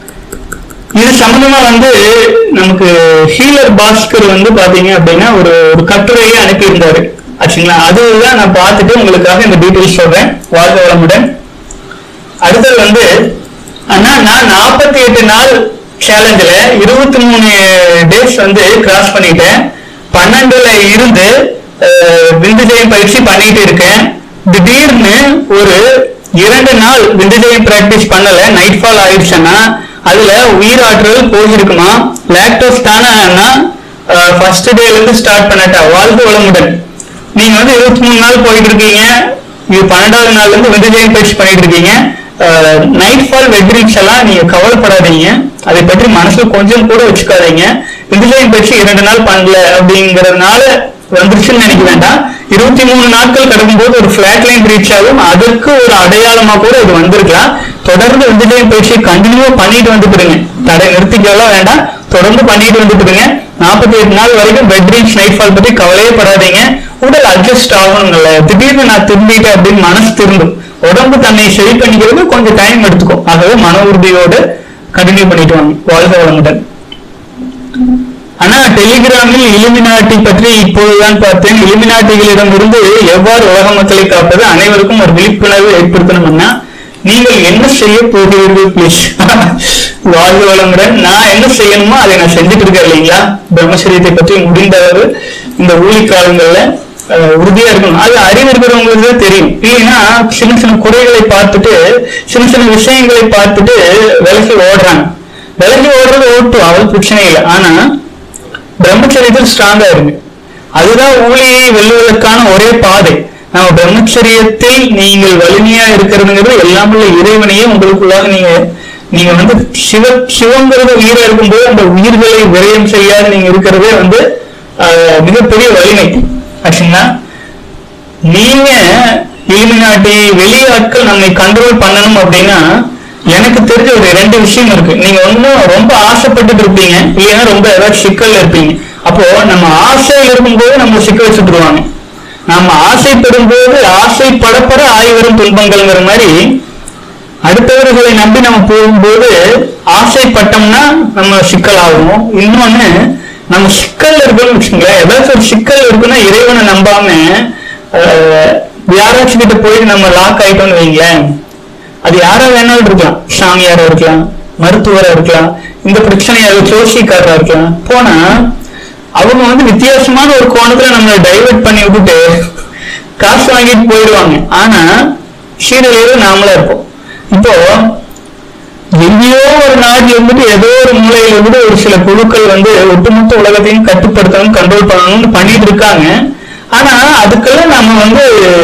S1: இது சம்பந்தமா வந்து நமக்கு ஹீலர் பாஸ்கர் வந்து பாத்தீங்க அப்படின்னா ஒரு ஒரு கட்டுரையை அனுப்பியிருந்தாரு ஆச்சுங்களா அதுதான் நான் பார்த்துட்டு உங்களுக்காக இந்த டீட்டெயில்ஸ் சொல்றேன் வாழ்க வளமுடன் அடுத்தது வந்து அண்ணா நான் நாற்பத்தி எட்டு நாள் சேலஞ்சில் இருபத்தி மூணு டேஸ் வந்து கிராஸ் பண்ணிட்டேன் பன்னெண்டுல இருந்து அஹ், விந்து ஜெயம் பயிற்சி பண்ணிட்டு இருக்கேன் திடீர்னு ஒரு இரண்டு நாள் விந்துஜயம் பிராக்டிஸ் பண்ணல நைட் ஃபால் ஆயிடுச்சுன்னா அதுல உயிராற்றல் போயிருக்குமா லாக்டோஸ் தானா ஃபர்ஸ்ட் டேல இருந்து ஸ்டார்ட் பண்ணட்டா வாழ்ந்து வளமுடன் நீங்க வந்து இருபத்தி மூணு நாள் போயிட்டு இருக்கீங்க இது பன்னெண்டாவது நாள்ல இருந்து விந்துஜயம் பயிற்சி பண்ணிட்டு இருக்கீங்க நைட் ஃபால் வெட்ரிக்ஸ் எல்லாம் நீங்க கவலைப்படாதீங்க அதை பற்றி மனசுல கொஞ்சம் கூட வச்சுக்காதீங்க விந்துஜயம் பயிற்சி இரண்டு நாள் பண்ணல அப்படிங்கறதுனால வந்துருச்சுன்னு நினைக்க வேண்டாம் இருபத்தி மூணு நாட்கள் கடக்கும்போது ஒரு ஃபிளாட் லைன் ரீச் ஆகும் அதற்கு ஒரு அடையாளமா கூட இது வந்திருக்கலாம் தொடர்ந்து விந்துஜயம் பயிற்சியை கண்டினியூவா பண்ணிட்டு வந்துட்டுருங்க தடை நிறுத்திக்கலாம் வேண்டாம் தொடர்ந்து பண்ணிட்டு வந்துட்டுருங்க நாற்பத்தி எட்டு நாள் வரைக்கும் பெட் ரீச் நைட் ஃபால் பத்தி கவலையே படாதீங்க உடல் அட்ஜஸ்ட் ஆகணும்ல திடீர்னு நான் திரும்பிட்டேன் அப்படின்னு மனசு திரும்பும் உடம்பு தன்னை சரி பண்ணிக்கிறது கொஞ்சம் டைம் எடுத்துக்கும் ஆகவே மன உறுதியோடு கண்டினியூ பண்ணிட்டு வாங்க வாழ்க வளமுடன் ஆனா டெலிகிராமில் இலுமினாட்டி பற்றி இப்போதுதான் பார்த்தேன் இலுமினாட்டிகளிடமிருந்து எவ்வாறு உலக மக்களை காப்பது அனைவருக்கும் ஒரு விழிப்புணர்வு ஏற்படுத்தணும்னா நீங்கள் என்ன செய்ய போகிறீர்கள் ப்ளீஸ் வாழ்க வளமுடன் நான் என்ன செய்யணுமோ அதை நான் செஞ்சுட்டு இருக்கேன் இல்லைங்களா பிரம்மச்சரியத்தை பற்றி முடிந்தளவு இந்த ஊழி காலங்கள்ல அஹ், உறுதியா இருக்கணும் அது அறிவு இருக்கிறவங்களுக்கு தான் தெரியும் இல்லைன்னா சின்ன சின்ன குறைகளை பார்த்துட்டு சின்ன சின்ன விஷயங்களை பார்த்துட்டு விலகி ஓடுறாங்க விலகி ஓடுறது ஓட்டும் அவ்வளவு பிரச்சனை இல்லை ஆனா பிரம்மச்சரியத்தில் ஸ்ட்ராங்கா இருங்க அதுதான் ஊழியை வெல்லுவதற்கான ஒரே பாதை நம்ம பிரம்மச்சரியத்தில் நீங்கள் வலிமையா இருக்கிறதுங்கிறது எல்லாம் உள்ள இறைவனையே உங்களுக்குள்ளாக நீங்க நீங்க வந்து சிவ சிவங்கிறது உயிரா இருக்கும்போது அந்த உயிர்களை விரயம் செய்யாத நீங்க இருக்கிறதே வந்து ஆஹ், மிகப்பெரிய வலிமை ஆச்சுங்களா நீங்க இலுமினாட்டி வெளியாட்கள் நம்மை கண்ட்ரோல் பண்ணணும் அப்படின்னா எனக்கு தெரிஞ்ச ஒரு ரெண்டு விஷயம் இருக்கு நீங்க ஒண்ணும் ரொம்ப ஆசைப்பட்டுட்டு இருப்பீங்க இல்லைன்னா ரொம்ப ஏதாவது சிக்கல்ல இருப்பீங்க அப்போ நம்ம ஆசையில் இருக்கும்போது நம்ம சிக்க வச்சுட்டுருவாங்க நம்ம ஆசைப்படும் போது ஆசைப்படப்பட ஆய் வரும் துன்பங்கள்ங்கிற மாதிரி அடுத்தவர்களை நம்பி நம்ம போகும்போது ஆசைப்பட்டோம்னா நம்ம சிக்கல் ஆகும் இன்னொன்னு நம்ம சிக்கல் இருக்குன்னு வச்சுங்களேன் ஏதாச்சும் ஒரு சிக்கல் இருக்குன்னா இறைவனை நம்பாம ஆஹ், யாராச்சும் கிட்ட போயிட்டு நம்ம லாக் ஆயிட்டோம்னு வைங்களேன் அது யாரா வேணாலும் இருக்கலாம் சாமியாரா இருக்கலாம் மருத்துவரா இருக்கலாம் இந்த பிரச்சனையாக ஜோசிக்காரரா இருக்கலாம் போனா அவங்க வந்து வித்தியாசமான ஒரு கோணத்துல நம்மளை டைவர்ட் பண்ணி விட்டுட்டு காசு வாங்கிட்டு போயிடுவாங்க ஆனா சீரழிவு நாமளா இருப்போம் இப்போ எங்கேயோ ஒரு நாட்டில் இருந்துட்டு ஏதோ ஒரு மூலையில இருந்துட்டு ஒரு சில குழுக்கள் வந்து ஒட்டுமொத்த உலகத்தையும் கட்டுப்படுத்தணும் கண்ட்ரோல் பண்ணணும்னு பண்ணிட்டு இருக்காங்க ஆனா அதுக்கெல்லாம் நம்ம வந்து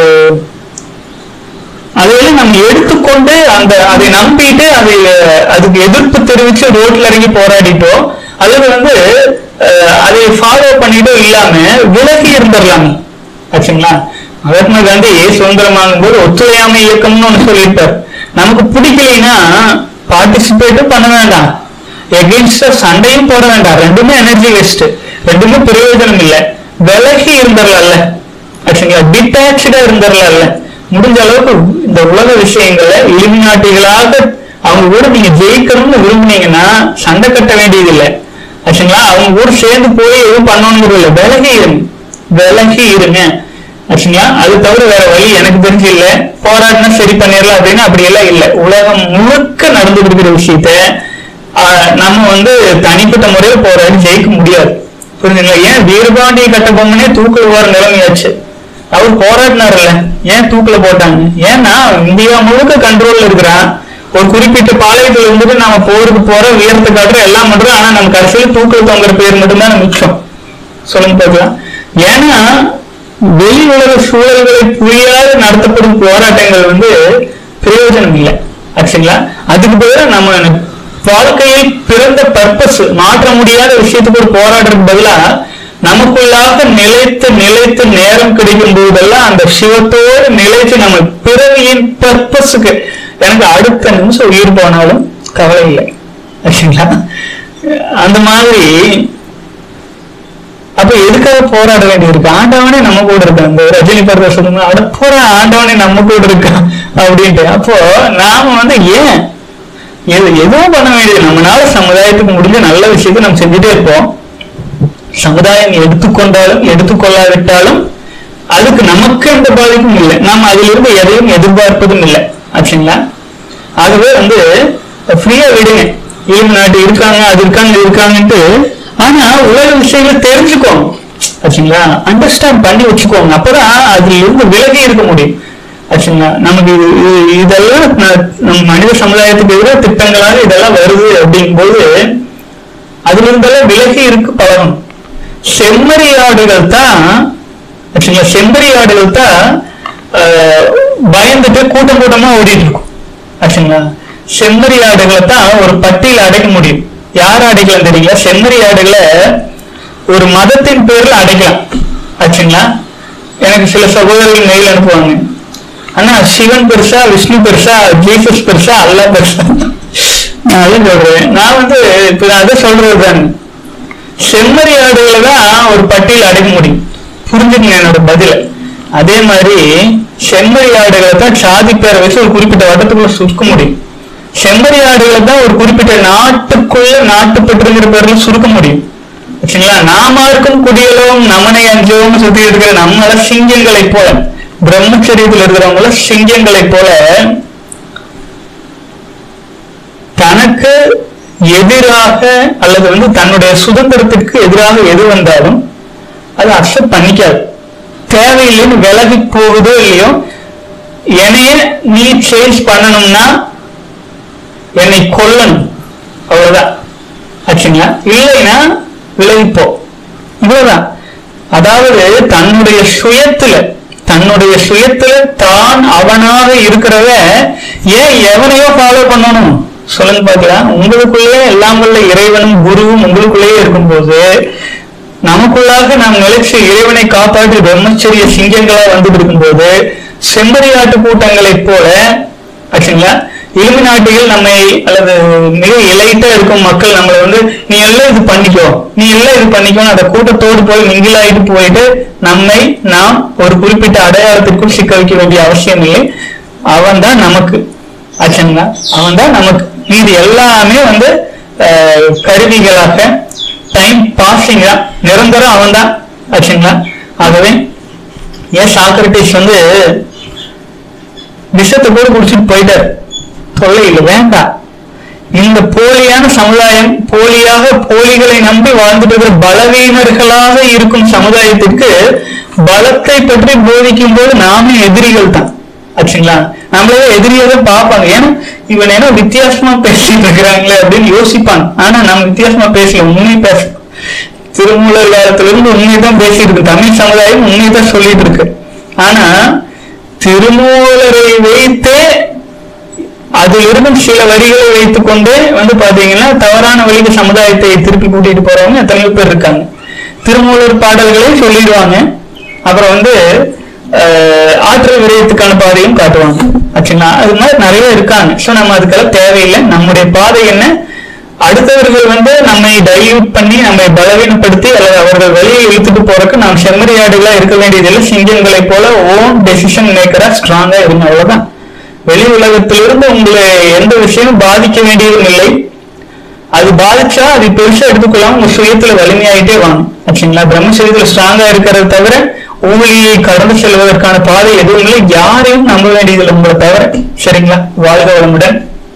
S1: அதையெல்லாம் நம்ம எடுத்துக்கொண்டு அந்த அதை நம்பிட்டு அதை அதுக்கு எதிர்ப்பு தெரிவிச்சு ரோட்ல இறங்கி போராடிட்டோ அல்லது வந்து அஹ், அதை ஃபாலோ பண்ணிட்டோ இல்லாம விலகி இருந்துடலாமே ஆச்சுங்களா மகாத்மா காந்தி சுதந்திரம் வாங்கும்போது ஒத்துழையாமை இயக்கம்னு ஒண்ணு சொல்லியிருப்பார் நமக்கு பிடிக்கலைன்னா பார்ட்டிசிபேட்டும் பண்ண வேண்டாம் எகெயின்ஸ்டா சண்டையும் போட வேண்டாம் ரெண்டுமே எனர்ஜி வேஸ்ட் ரெண்டுமே பிரயோஜனம் இல்லை விலகி இருந்துடலாம்ல ஆச்சுங்களா டிட்டாச்சா இருந்துடலாம்ல முடிஞ்ச அளவுக்கு இந்த உலக விஷயங்களை இலுமினாட்டிகளாக அவங்க கூட நீங்க ஜெயிக்கணும்னு விரும்புனீங்கன்னா சண்டை கட்ட வேண்டியது இல்லை ஆச்சுங்களா அவங்க கூட சேர்ந்து போய் எதுவும் பண்ணணுங்கிறது இல்லை விலகி இருங்க விலகி இருங்க ஆச்சுங்களா அது தவிர வேற வழி எனக்கு தெரிஞ்சு இல்ல போராடினா சரி பண்ணிடலாம் அப்படின்னு அப்படி எல்லாம் இல்லை உலகம் முழுக்க நடந்துட்டு இருக்கிற விஷயத்த ஆஹ், நம்ம வந்து தனிப்பட்ட முறையில போராடி ஜெயிக்க முடியாது புரிஞ்சுங்களா ஏன் வீரபாண்டிய கட்டபொம்மனே தூக்கில் வர நிலைமையாச்சு அவர் போராடினார்ல ஏன் தூக்குல போட்டாங்க ஏன்னா இந்தியா முழுக்க கண்ட்ரோல்ல இருக்கிறான் ஒரு குறிப்பிட்ட பாளையத்துல இருந்துட்டு நாம போருக்கு போற உயரத்தை காட்டுற எல்லாம் பண்றோம் ஆனா நம்ம கடைசியில தூக்கில் தொங்குற பேர் மட்டும்தான் மிச்சம் சொல்லுங்க பார்க்கலாம் ஏன்னா வெளி உலக சூழல்களை புரியாது நடத்தப்படும் போராட்டங்கள் வந்து பிரயோஜனம் இல்லை ஆச்சுங்களா அதுக்கு பதிலா நம்ம வாழ்க்கையில் பிறந்த பர்பஸ் மாற்ற முடியாத விஷயத்துக்கு ஒரு போராடுறதுக்கு பதிலா நமக்குள்ளாக நிலைத்து நிலைத்து நேரம் கிடைக்கும் போதெல்லாம் அந்த சிவத்தோடு நிலைத்து நம்ம பிறவியின் பர்பஸுக்கு எனக்கு அடுத்த நிமிஷம் உயிர் போனாலும் கவலை இல்லை ஆச்சுங்களா அந்த மாதிரி அப்ப எதுக்காக போராட வேண்டியிருக்கு ஆண்டவனே நம்ம கூட இருக்கான் இந்த ரஜினி படத்தை சொல்லுங்க அட போற ஆண்டவனே நம்ம கூட இருக்கான் அப்படின்ட்டு அப்போ நாம வந்து ஏன் எது எதுவும் பண்ண வேண்டியது நம்மளால சமுதாயத்துக்கு முடிஞ்ச நல்ல விஷயத்தை நம்ம செஞ்சுட்டே இருப்போம் சமுதாயம் எடுத்துக்கொண்டாலும் எடுத்துக்கொள்ளாவிட்டாலும் அதுக்கு நமக்கு எந்த பாதிப்பும் இல்லை நாம் அதிலிருந்து எதையும் எதிர்பார்ப்பதும் இல்லை ஆச்சுங்களா ஆகவே வந்து ஃப்ரீயா விடுங்க ஈழம் நாட்டு இருக்காங்க அது இருக்காங்க இது இருக்காங்கன்ட்டு ஆனா உலக விஷயங்களை தெரிஞ்சுக்கோங்க ஆச்சுங்களா அண்டர்ஸ்டாண்ட் பண்ணி வச்சுக்கோங்க அப்பதான் அதுல இருந்து விலகி இருக்க முடியும் ஆச்சுங்களா நமக்கு இது இது- இதெல்லாம் ந- நம்ம மனித சமுதாயத்துக்கு எதிராக திட்டங்களாக இதெல்லாம் வருது அப்படிங்கும்போது அதுல இருந்தெல்லாம் விலகி இருக்கு பழகணும் செம்மறியாடுகள் தான் ஆச்சுங்களா செம்மறியாடுகள் தான் ஆஹ், பயந்துட்டு கூட்டம் கூட்டமா ஓடிட்டு இருக்கும் ஆச்சுங்களா செம்மறியாடுகளை தான் ஒரு பட்டியல அடைக்க முடியும் யார் அடைக்கலாம் தெரியுங்களா செம்மறியாடுகளை ஒரு மதத்தின் பேர்ல அடைக்கலாம் ஆச்சுங்களா எனக்கு சில சகோதரர்கள் மெயில் அனுப்புவாங்க ஆனா சிவன் பெருசா விஷ்ணு பெருசா ஜீசஸ் பெருசா அல்லா பெருசா நான் அதான் சொல்றேன் நான் வந்து இப்ப நான் அதை சொல்றது தானே செம்மறி ஆடுகளை தான் ஒரு பட்டியல் அடைக்க முடியும் புரிஞ்சுக்கங்க என்னோட பதில அதே மாதிரி செம்மறி ஆடுகளை தான் சாதி பேரை வச்சு ஒரு குறிப்பிட்ட வட்டத்துக்குள்ள சுருக்க முடியும் செம்மறி ஆடுகளை தான் ஒரு குறிப்பிட்ட நாட்டுக்குள்ள நாட்டுப்பட்டிருக்கிற பேர்ல சுருக்க முடியும் ஓகேங்களா நாம இருக்கும் குடியலும் நமனை அஞ்சவும் சுத்தி இருக்கிற நம்மள சிங்கங்களை போல பிரம்மச்சரியத்தில் இருக்கிறவங்கள சிங்கங்களை போல தனக்கு எதிராக அல்லது வந்து தன்னுடைய சுதந்திரத்திற்கு எதிராக எது வந்தாலும் அதை அக்செப்ட் பண்ணிக்காது தேவையில்லைன்னு விலகி போகுதோ இல்லையோ என்னைய நீ சேஞ்ச் பண்ணணும்னா என்னை கொல்லணும் அவ்வளவுதான் ஆச்சுங்களா இல்லைன்னா விலகிப்போ இவ்வளவுதான் அதாவது தன்னுடைய சுயத்துல தன்னுடைய சுயத்துல தான் அவனாக இருக்கிறவ ஏன் எவனையோ ஃபாலோ பண்ணணும் சொல்லுங்க பார்க்கலாம் உங்களுக்குள்ளேயே எல்லாம் உள்ள இறைவனும் குருவும் உங்களுக்குள்ளேயே இருக்கும்போது நமக்குள்ளாக நாம் நிலைச்சு இறைவனை காப்பாற்றி பிரம்மச்சரிய சிங்கங்களா வந்துட்டு இருக்கும்போது செம்பரியாட்டு கூட்டங்களைப் போல ஆச்சுங்களா இலுமி நாட்டிகள் நம்மை அல்லது மிக இலைட்டா இருக்கும் மக்கள் நம்மளை வந்து நீ எல்லாம் இது பண்ணிக்கோ நீ எல்லாம் இது பண்ணிக்கோ அந்த கூட்டத்தோடு போய் மிங்கிலாயிட்டு போயிட்டு நம்மை நாம் ஒரு குறிப்பிட்ட அடையாளத்திற்குள் சிக்க வைக்க வேண்டிய அவசியம் இல்லை அவன் தான் நமக்கு ஆச்சுங்களா அவன் தான் நமக்கு மீது எல்லாமே வந்து அஹ், கருவிகளாக டைம் பாசிங் தான் நிரந்தரம் அவன் தான் ஆச்சுங்களா ஆகவே ஏன் சாக்ரட்டிஸ் வந்து விஷத்தை கூட குடிச்சிட்டு போயிட்டார் தொல்லை இல்லை வேண்டாம் இந்த போலியான சமுதாயம் போலியாக போலிகளை நம்பி வாழ்ந்துட்டு இருக்கிற பலவீனர்களாக இருக்கும் சமுதாயத்திற்கு பலத்தை பற்றி போதிக்கும் போது நாமே எதிரிகள் தான் ஆச்சுங்களா நம்மளே எதிரியை தான் பார்ப்பாங்க ஏன்னா இவன் என்ன வித்தியாசமா பேசிட்டு இருக்கிறாங்களே அப்படின்னு யோசிப்பாங்க ஆனா நம்ம வித்தியாசமா பேசல உண்மை பேசணும் திருமூலர் காலத்திலிருந்து உண்மை தான் பேசிட்டு இருக்கு தமிழ் சமுதாயம் உண்மை தான் சொல்லிட்டு இருக்கு ஆனா திருமூலரை வைத்தே அதில் இருக்கும் சில வரிகளை வைத்துக் கொண்டு வந்து பாத்தீங்கன்னா தவறான வழிக்கு சமுதாயத்தை திருப்பி கூட்டிட்டு போறவங்க எத்தனையோ பேர் இருக்காங்க திருமூலர் பாடல்களை சொல்லிடுவாங்க அப்புறம் வந்து ஆஹ், ஆற்றல் விரயத்துக்கான பாதையும் காட்டுவாங்க ஆச்சுங்களா அது மாதிரி நிறைய இருக்காங்க சோ நம்ம அதுக்கெல்லாம் தேவையில்லை நம்முடைய பாதை என்ன அடுத்தவர்கள் வந்து நம்மை டைல்யூட் பண்ணி நம்மை பலவீனப்படுத்தி அல்லது அவர்கள் வெளியே இழுத்துட்டு போறதுக்கு நாம் செம்மறியாடுகளா இருக்க வேண்டியதில்லை சிங்கங்களைப் போல ஓன் டெசிஷன் மேக்கரா ஸ்ட்ராங்கா இருங்க அவ்வளவுதான் வெளி உலகத்திலிருந்து உங்களை எந்த விஷயமும் பாதிக்க வேண்டியதும் இல்லை அது பாதிச்சா அது பெருசா எடுத்துக்கொள்ளாம உங்க சுயத்துல வலிமையாயிட்டே வாங்க ஆச்சுங்களா பிரம்மச்சரியத்துல ஸ்ட்ராங்கா இருக்கிறத தவிர ஊழியை கடந்து செல்வதற்கான பாதை எதுவும் இல்லை யாரையும் நம்ப வேண்டியதில்லை உங்களை தவிர சரிங்களா வாழ்க வளமுடன்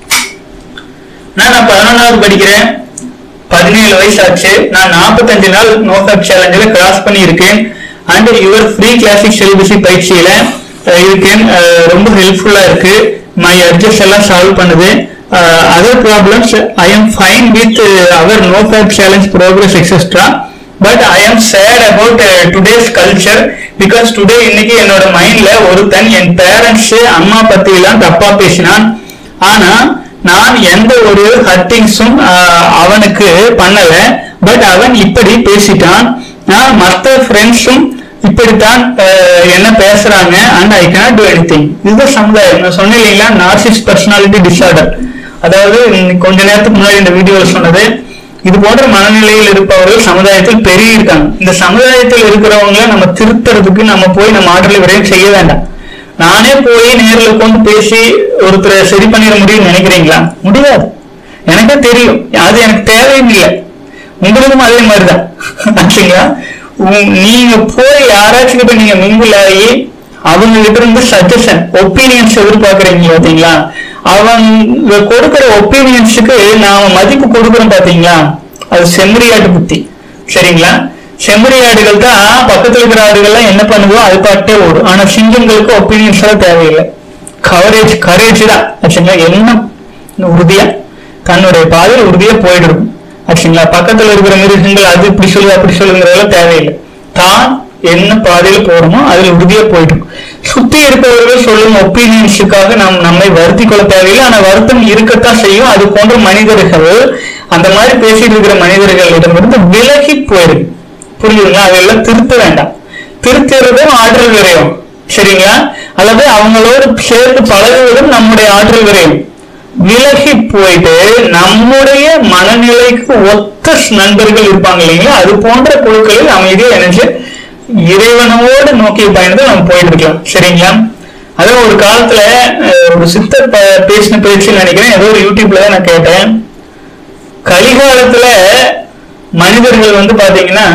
S1: நான் நான் பதினொன்றாவது படிக்கிறேன் பதினேழு வயசு ஆச்சு நான் 45 நாள் நோஃபேக் சேலஞ்சில் கிராஸ் பண்ணி இருக்கேன் and your free classic celibacy பயிற்சியில அஹ், இருக்கேன் அஹ், ரொம்ப ஹெல்ப்ஃபுல்லா இருக்கு மை அட்ஜஸ்ட் எல்லாம் சால்வ் பண்ணுது other problems I am fine with our NoFap challenge progress etcetera but I am sad about today's culture because today இன்னைக்கு என்னோட மைண்ட்ல ஒருத்தன் என் பேரண்ட்ஸ் அம்மா பத்தி எல்லாம் தப்பா பேசினான் ஆனா நான் எந்த ஒரு ஹர்டிங்ஸும் அவனுக்கு பண்ணல பட் அவன் இப்படி பேசிட்டான் நான் மற்ற ஃப்ரெண்ட்ஸும் இப்படித்தான் ஆஹ், என்ன பேசுறாங்க and I cannot do anything இதுதான் சமுதாயம் நான் சொன்னேன் இல்லைங்களா நார்சிஸ் பர்சனாலிட்டி டிசார்டர் அதாவது இன்னைக்கு கொஞ்ச நேரத்துக்கு முன்னாடி இந்த வீடியோல சொன்னது இது போன்ற மனநிலையில் இருப்பவர்கள் சமுதாயத்தில் பெரிய இருக்காங்க இந்த சமுதாயத்தில் இருக்கிறவங்கள நம்ம திருத்துறதுக்கு நம்ம போய் நம்ம ஆற்றலை விரையும் செய்ய வேண்டாம் நானே போய் நேர்ல உட்காந்து பேசி ஒருத்தரை சரி பண்ணிட முடியும்னு நினைக்கிறீங்களா முடியாது எனக்கே தெரியும் அது எனக்கு தேவையும் இல்லை உங்களுக்கும் அதே மாதிரிதான் ஆச்சுங்களா உம், நீங்க போய் யாராச்சும் கிட்ட நீங்க மிங்கிள் ஆகி அவங்க கிட்ட இருந்து சஜஷன் ஒப்பீனியன்ஸ் எதிர்பார்க்கறீங்க பாத்தீங்களா அவங்க கொடுக்கிற ஒப்பீனியன்ஸுக்கு நாம மதிப்பு கொடுக்குறோம் பாத்தீங்களா அது செம்மறியாட்டு புத்தி சரிங்களா செம்மறி ஆடுகள் தான் பக்கத்துல இருக்கிற ஆடுகள்லாம் என்ன பண்ணுதோ அது பாட்டே ஓடும் ஆனா சிங்கங்களுக்கு ஒப்பீனியன்ஸ் எல்லாம் தேவையில்லை கவரேஜ் கரேஜ் தான் ஆச்சுங்களா என்ன உறுதியா தன்னுடைய பாதையில் உறுதியா போயிடும் ஆச்சுங்களா பக்கத்துல இருக்கிற மிருகங்கள் அது இப்படி சொல்லு அப்படி சொல்லுங்கிறதெல்லாம் தேவையில்லை தான் என்ன பாதையில போறோமோ அதுல உறுதியா போயிடும் சுத்தி இருப்பவர்கள் சொல்லும் ஒப்பீனியன்ஸுக்காக நாம் நம்மை வருத்தி கொள்ள தேவையில்லை ஆனா வருத்தம் இருக்கத்தான் செய்யும் அது போன்ற மனிதர்கள் அந்த மாதிரி பேசிட்டு இருக்கிற மனிதர்களிடமிருந்து விலகி போயிடும் புரியுதுங்களா அதெல்லாம் திருத்த வேண்டாம் திருத்துறதும் ஆற்றல் விரயம் சரிங்களா அல்லது அவங்களோடு சேர்ந்து பழகுவதும் நம்முடைய ஆற்றல் விரயம் விலகி போயிட்டு நம்முடைய மனநிலைக்கு ஒத்த நண்பர்கள் இருப்பாங்க இல்லைங்களா அது போன்ற குழுக்களில் அமைதியா நினைச்சு இறைவனோடு நோக்கிய பயணத்தை நம்ம போயிட்டு இருக்கலாம் சரிங்களா அதான் ஒரு காலத்துல அஹ், ஒரு சித்தர் ப- பேசின பேச்சு நினைக்கிறேன் ஏதோ ஒரு யூடியூப்ல தான் நான் கேட்டேன் கலிகாலத்துல மனிதர்கள் வந்து பாத்தீங்கன்னா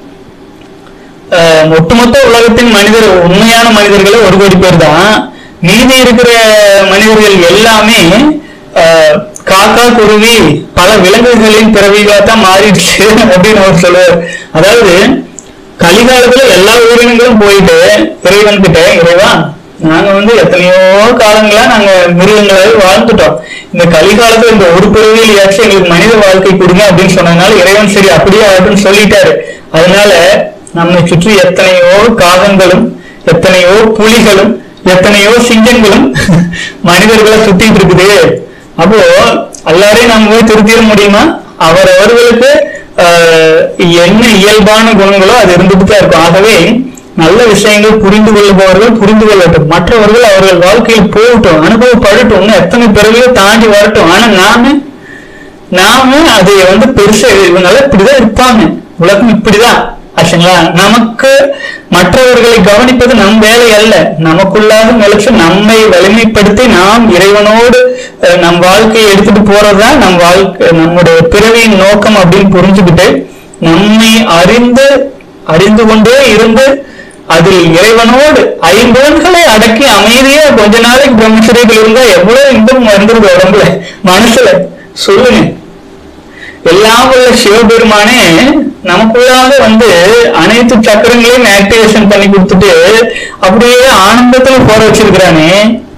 S1: அஹ், ஒட்டுமொத்த உலகத்தின் மனிதர் உண்மையான மனிதர்களே ஒரு கோடி பேர் தான் மீதி இருக்கிற மனிதர்கள் எல்லாமே அஹ், காக்கா குருவி பல விலங்குகளின் பிறவிகளா தான் மாறிடுச்சு அப்படின்னு அவர் சொல்லுவார் அதாவது கலிகாலத்துல எல்லா உயிரினங்களும் போயிட்டு இறைவன் கிட்ட இறைவா நாங்க வந்து எத்தனையோ காலங்களா நாங்க மிருகங்களாக வாழ்ந்துட்டோம் இந்த கலிகாலத்துல இந்த ஒரு பிறவியிலையாச்சும் எங்களுக்கு மனித வாழ்க்கை கொடுங்க அப்படின்னு சொன்னதுனால இறைவன் சரி அப்படியே ஆகட்டும்னு சொல்லிட்டாரு அதனால நம்மை சுற்றி எத்தனையோ காகங்களும் எத்தனையோ புலிகளும் எத்தனையோ சிங்கங்களும் மனிதர்களை சுத்திட்டு இருக்குது அப்போ எல்லாரையும் நம்ம போய் திருத்திட முடியுமா அவர் அவர்களுக்கு ஆஹ், என்ன இயல்பான குணங்களோ அது இருந்துட்டு தான் இருக்கும் ஆகவே நல்ல விஷயங்கள் புரிந்து கொள்ளுபவர்கள் புரிந்து கொள்ளட்டும் மற்றவர்கள் அவர்கள் வாழ்க்கையில் போகட்டும் அனுபவப்படட்டும் இன்னும் எத்தனை பிறவியோ தாண்டி வரட்டும் ஆனா நாம நாம அதை வந்து பெருசா இவங்க இப்படிதான் இருப்பாங்க உலகம் இப்படிதான் ஆச்சுங்களா நமக்கு மற்றவர்களை கவனிப்பது நம் வேலை அல்ல நமக்குள்ளாக நிலைச்சு நம்மை வலிமைப்படுத்தி நாம் இறைவனோடு அஹ், நம் வாழ்க்கையை எடுத்துட்டு போறதுதான் நம் வாழ்க்கை நம்முடைய பிறவியின் நோக்கம் அப்படின்னு புரிஞ்சுக்கிட்டு நம்மை அறிந்து அறிந்து கொண்டே இருந்து அதில் இறைவனோடு ஐம்பொருள்களை அடக்கி அமைதியா கொஞ்ச நாளைக்கு பிரம்மச்சரியத்தில் இருந்தா எவ்வளவு இன்பம் வந்துருது உடம்புல மனசுல சொல்லுங்க எல்லாம் உள்ள சிவபெருமானே நமக்குள்ளாக வந்து அனைத்து சக்கரங்களையும் ஆக்டிவேஷன் பண்ணி கொடுத்துட்டு அப்படியே ஆனந்தத்துல போற வச்சிருக்கிறானே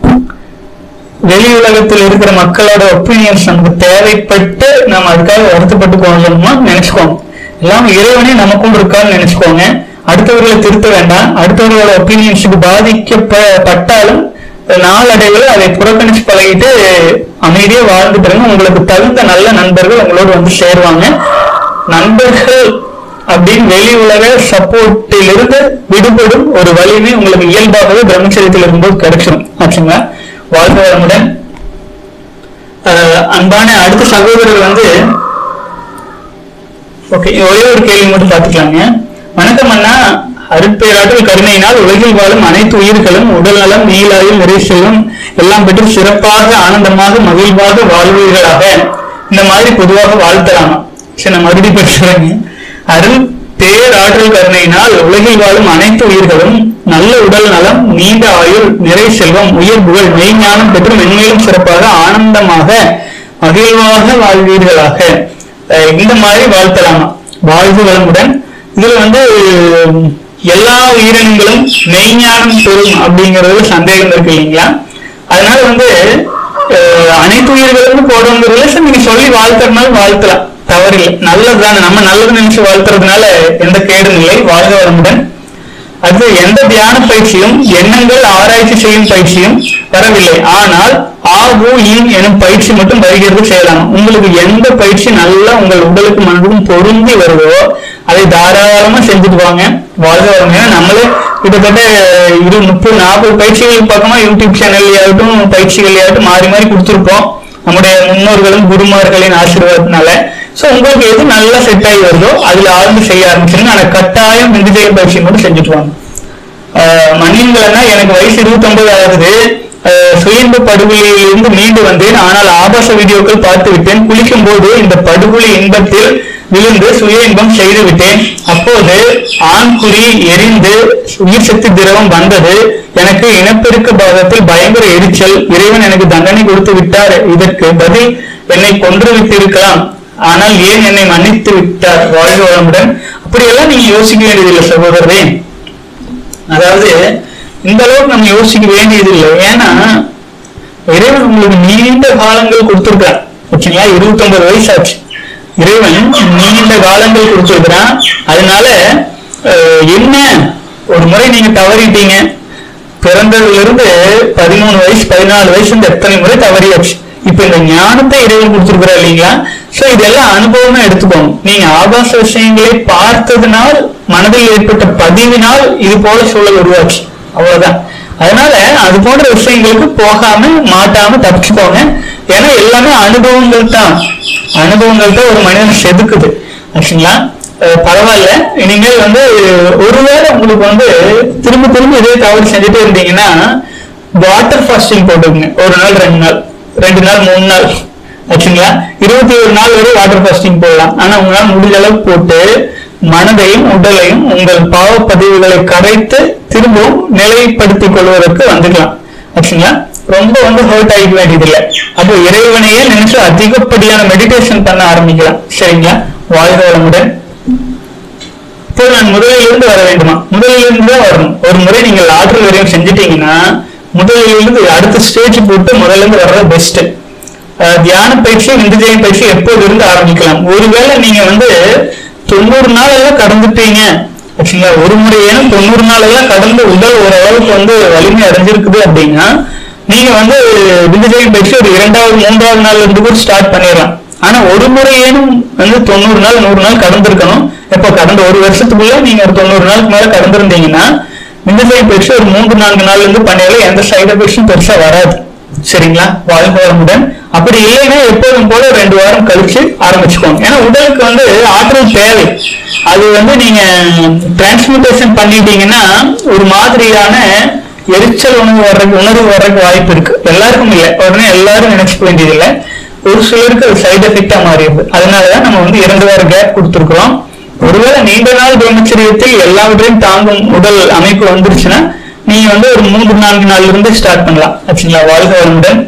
S1: வெளி உலகத்தில் இருக்கிற மக்களோட ஒப்பீனியன்ஸ் நமக்கு தேவைப்பட்டு நம்ம அதுக்காக வருத்தப்பட்டு கொள்ளணுமா நினைச்சுக்கோங்க எல்லாம் இறைவனே நமக்குள் இருக்கான்னு நினைச்சுக்கோங்க அடுத்தவர்களை திருத்த வேண்டாம் அடுத்தவர்களோட ஒப்பீனியன்ஸுக்கு பாதிக்கப்பட்டாலும் நாளடைவில் அதை புறக்கணிச்சு பழகிட்டு அமைதியா வாழ்ந்துட்டு இருங்க உங்களுக்கு தகுந்த நல்ல நண்பர்கள் உங்களோட வந்து சேருவாங்க நண்பர்கள் அப்படின்னு வெளி உலக சப்போர்ட்டில் இருந்து விடுபடும் ஒரு வலிமை உங்களுக்கு இயல்பாகவே பிரம்மச்சரியத்தில் இருக்கும்போது கிடைச்சிடும் ஆச்சுங்களா வாழ்க வளமுடன் ஆஹ் அன்பான அடுத்த சகோதரர் வந்து ஓகே ஒரே ஒரு கேள்வி மட்டும் பார்த்துக்கலாங்க வணக்கம் அண்ணா அருட்பேராற்றல் கருணையினால் உலகில் வாழும் அனைத்து உயிர்களும் உடல் நலம் நீலாயுள் நிறைவு செல்வம் எல்லாம் பெற்று சிறப்பாக ஆனந்தமாக மகிழ்வாக வாழ்வீர்களாக இந்த மாதிரி பொதுவாக வாழ்த்தலாமா சரி நான் மறுபடியும் பேசுறேங்க அருள் பேராற்றல் கருணையினால் உலகில் வாழும் அனைத்து உயிர்களும் நல்ல உடல் நலம் நீண்ட ஆயுள் நிறை செல்வம் உயர் புகழ் மெய்ஞானம் பெற்று மென்மேலும் சிறப்பாக ஆனந்தமாக மகிழ்வாக வாழ்வீர்களாக அஹ் இந்த மாதிரி வாழ்த்தலாமா வாழ்வு வளமுடன் இதுல வந்து உம், எல்லா உயிரினங்களும் மெய்ஞானம் பெறும் அப்படிங்கறது சந்தேகம் இருக்கு இல்லைங்களா அதனால வந்து அஹ், அனைத்து உயிர்களுக்கும் போடுங்கிறதுல சரி நீங்க சொல்லி வாழ்த்துறதுனால வாழ்த்தலாம் தவறில்லை நல்லதுதானே நம்ம நல்லது நினைச்சு வாழ்த்துறதுனால எந்த கேடும் இல்லை வாழ்க வளமுடன் அது எந்த தியான பயிற்சியும் எண்ணங்கள் ஆராய்ச்சி செய்யும் பயிற்சியும் வரவில்லை ஆனால் ஆ உ இன் எனும் பயிற்சி மட்டும் வருகிறது செய்யலாம் உங்களுக்கு எந்த பயிற்சி நல்லா உங்கள் உடலுக்கு மனதுக்கும் பொருந்தி வருதோ அதை தாராளமா செஞ்சுட்டு வாங்க வாழ்க வரும் ஏன்னா நம்மளே கிட்டத்தட்ட இரு முப்பது நாற்பது பயிற்சிகள் பக்கமா யூடியூப் சேனல்லையாகட்டும் பயிற்சிகளையாகட்டும் மாறி மாறி கொடுத்துருப்போம் நம்முடைய முன்னோர்களும் குருமார்களின் ஆசீர்வாதத்தினால சோ உங்களுக்கு எது நல்லா செட் ஆகி வருதோ அதுல ஆரம்பி செய்ய ஆரம்பிச்சிருங்க ஆனா கட்டாயம் விந்துஜெய பயிற்சி மட்டும் செஞ்சுட்டு வாங்க ஆஹ் மன்னியுங்களா எனக்கு வயசு 29 ஆகுது ஆஹ் சுயன்பு படுகொலியிலிருந்து மீண்டு வந்தேன் ஆனால் ஆபாச வீடியோக்கள் பார்த்து விட்டேன் குளிக்கும் போது இந்த படுகொலி இன்பத்தில் விழுந்து சுய இன்பம் செய்து விட்டேன் அப்போது ஆண்குறி எரிந்து உயிர் சக்தி திரவம் வந்தது எனக்கு இனப்பெருக்க பாகத்தில் பயங்கர எரிச்சல் இறைவன் எனக்கு தண்டனை கொடுத்து விட்டார் இதற்கு பதில் என்னை கொன்று விட்டிருக்கலாம் ஆனால் ஏன் என்னை மன்னித்து விட்டார் வாழ்க வளமுடன் அப்படியெல்லாம் நீங்க யோசிக்க வேண்டியதில்லை சகோதரரே அதாவது இந்த அளவுக்கு நம்ம யோசிக்க வேண்டியதில்லை ஏன்னா இறைவன் உங்களுக்கு நீண்ட காலங்கள் கொடுத்திருக்கான் ஓகேங்களா இருபத்தொன்பது வயசு ஆச்சு இறைவன் நீண்ட காலங்கள் கொடுத்திருக்கிறான் அதனால அஹ், என்ன ஒரு முறை நீங்க தவறிட்டீங்க பிறந்ததுல இருந்து பதிமூணு வயசு பதினாலு வயசு இந்த எத்தனை முறை தவறியாச்சு இப்ப இந்த ஞானத்தை இறைவன் கொடுத்திருக்கிறா இல்லைங்களா சோ இதெல்லாம் அனுபவமா எடுத்துக்கோங்க நீங்க ஆபாச விஷயங்களை பார்த்ததுனால் மனதில் ஏற்பட்ட பதிவினால் இது போல சூழல் உருவாச்சு அவ்வளவுதான் அதனால அது போன்ற விஷயங்களுக்கு போகாம மாட்டாம தப்பிச்சுக்கோங்க ஏன்னா எல்லாமே அனுபவங்கள் தான் அனுபவங்கள் தான் ஒரு மனிதனை செதுக்குது ஆச்சுங்களா அஹ் பரவாயில்ல இனிமேல் வந்து ஒருவேளை உங்களுக்கு வந்து திரும்ப திரும்ப இதே தவறு செஞ்சுட்டே இருந்தீங்கன்னா வாட்டர் ஃபாஸ்டிங் போட்டுக்கங்க ஒரு நாள் ரெண்டு நாள் ரெண்டு நாள் மூணு நாள் ஆச்சுங்களா இருபத்தி ஒரு நாள் வரை வாட்டர் ஃபாஸ்டிங் போடலாம் ஆனா உங்களால் முடிஞ்ச அளவுக்கு போட்டு மனதையும் உடலையும் உங்கள் பாவ பதிவுகளை கரைத்து திரும்பவும் நிலைப்படுத்திக் கொள்வதற்கு வந்துக்கலாம் ஆச்சுங்களா ரொம்ப வந்து ஹர்ட் ஆகிக்க வேண்டியதில்லை அப்போ இறைவனையே நினைச்சு அதிகப்படியான மெடிடேஷன் பண்ண ஆரம்பிக்கலாம் சரிங்களா வாழ்க வளமுடன் இப்போ நான் முதலிலிருந்து வர வேண்டுமா முதலிலிருந்து தான் வரணும் ஒரு முறை நீங்க லாட்ரி வரையும் செஞ்சுட்டீங்கன்னா முதலிலிருந்து அடுத்த ஸ்டேஜ் போட்டு முதல்ல இருந்து வர்றது பெஸ்ட் தியான பயிற்சி விந்துஜயம் பயிற்சி எப்போது இருந்து ஆரம்பிக்கலாம் ஒருவேளை நீங்க வந்து தொண்ணூறு நாள் எல்லாம் கடந்துட்டீங்க ஆக்சுவலா ஒரு முறை ஏனும் தொண்ணூறு நாள் எல்லாம் கடந்து உடல் ஓரளவுக்கு வந்து வலிமை அடைஞ்சிருக்குது அப்படின்னா நீங்க வந்து விந்துஜயம் பயிற்சி ஒரு இரண்டாவது மூன்றாவது நாள்ல இருந்து கூட ஸ்டார்ட் பண்ணிடலாம் ஆனா ஒரு முறை ஏனும் வந்து தொண்ணூறு நாள் நூறு நாள் கடந்திருக்கணும் எப்ப கடந்த ஒரு வருஷத்துக்குள்ள நீங்க ஒரு தொண்ணூறு நாளுக்கு மேல கடந்திருந்தீங்கன்னா விந்துஜயம் பயிற்சி ஒரு மூன்று நான்கு நாள்ல இருந்து பண்ணையில எந்த சைடு எஃபெக்ட்ஸும் பெருசா வராது சரிங்களா வாழ்க வளமுடன் அப்படி இல்லைன்னா எப்போதும் போல ரெண்டு வாரம் கழிச்சு ஆரம்பிச்சுக்கோங்க ஏன்னா உடலுக்கு வந்து ஆற்றல் தேவை அது வந்து நீங்க டிரான்ஸ்மிட்டேஷன் பண்ணிட்டீங்கன்னா ஒரு மாதிரியான எரிச்சல் உணவு வர்றதுக்கு உணர்வு வர்றதுக்கு வாய்ப்பு இருக்கு எல்லாருக்கும் இல்லை உடனே எல்லாரும் நினைச்சுக்க வேண்டியதில்லை ஒரு சிலருக்கு அது சைடு எஃபெக்டா மாறிடுது அதனாலதான் நம்ம வந்து இரண்டு வாரம் கேப் கொடுத்துருக்குறோம் ஒருவேளை நீண்ட நாள் பிரம்மச்சரியத்தில் எல்லாவற்றையும் தாங்கும் உடல் அமைப்பு வந்துருச்சுன்னா நீங்க வந்து ஒரு மூன்று நான்கு நாள்ல இருந்து ஸ்டார்ட் பண்ணலாம் ஆச்சுங்களா வாழ்க வளமுடன்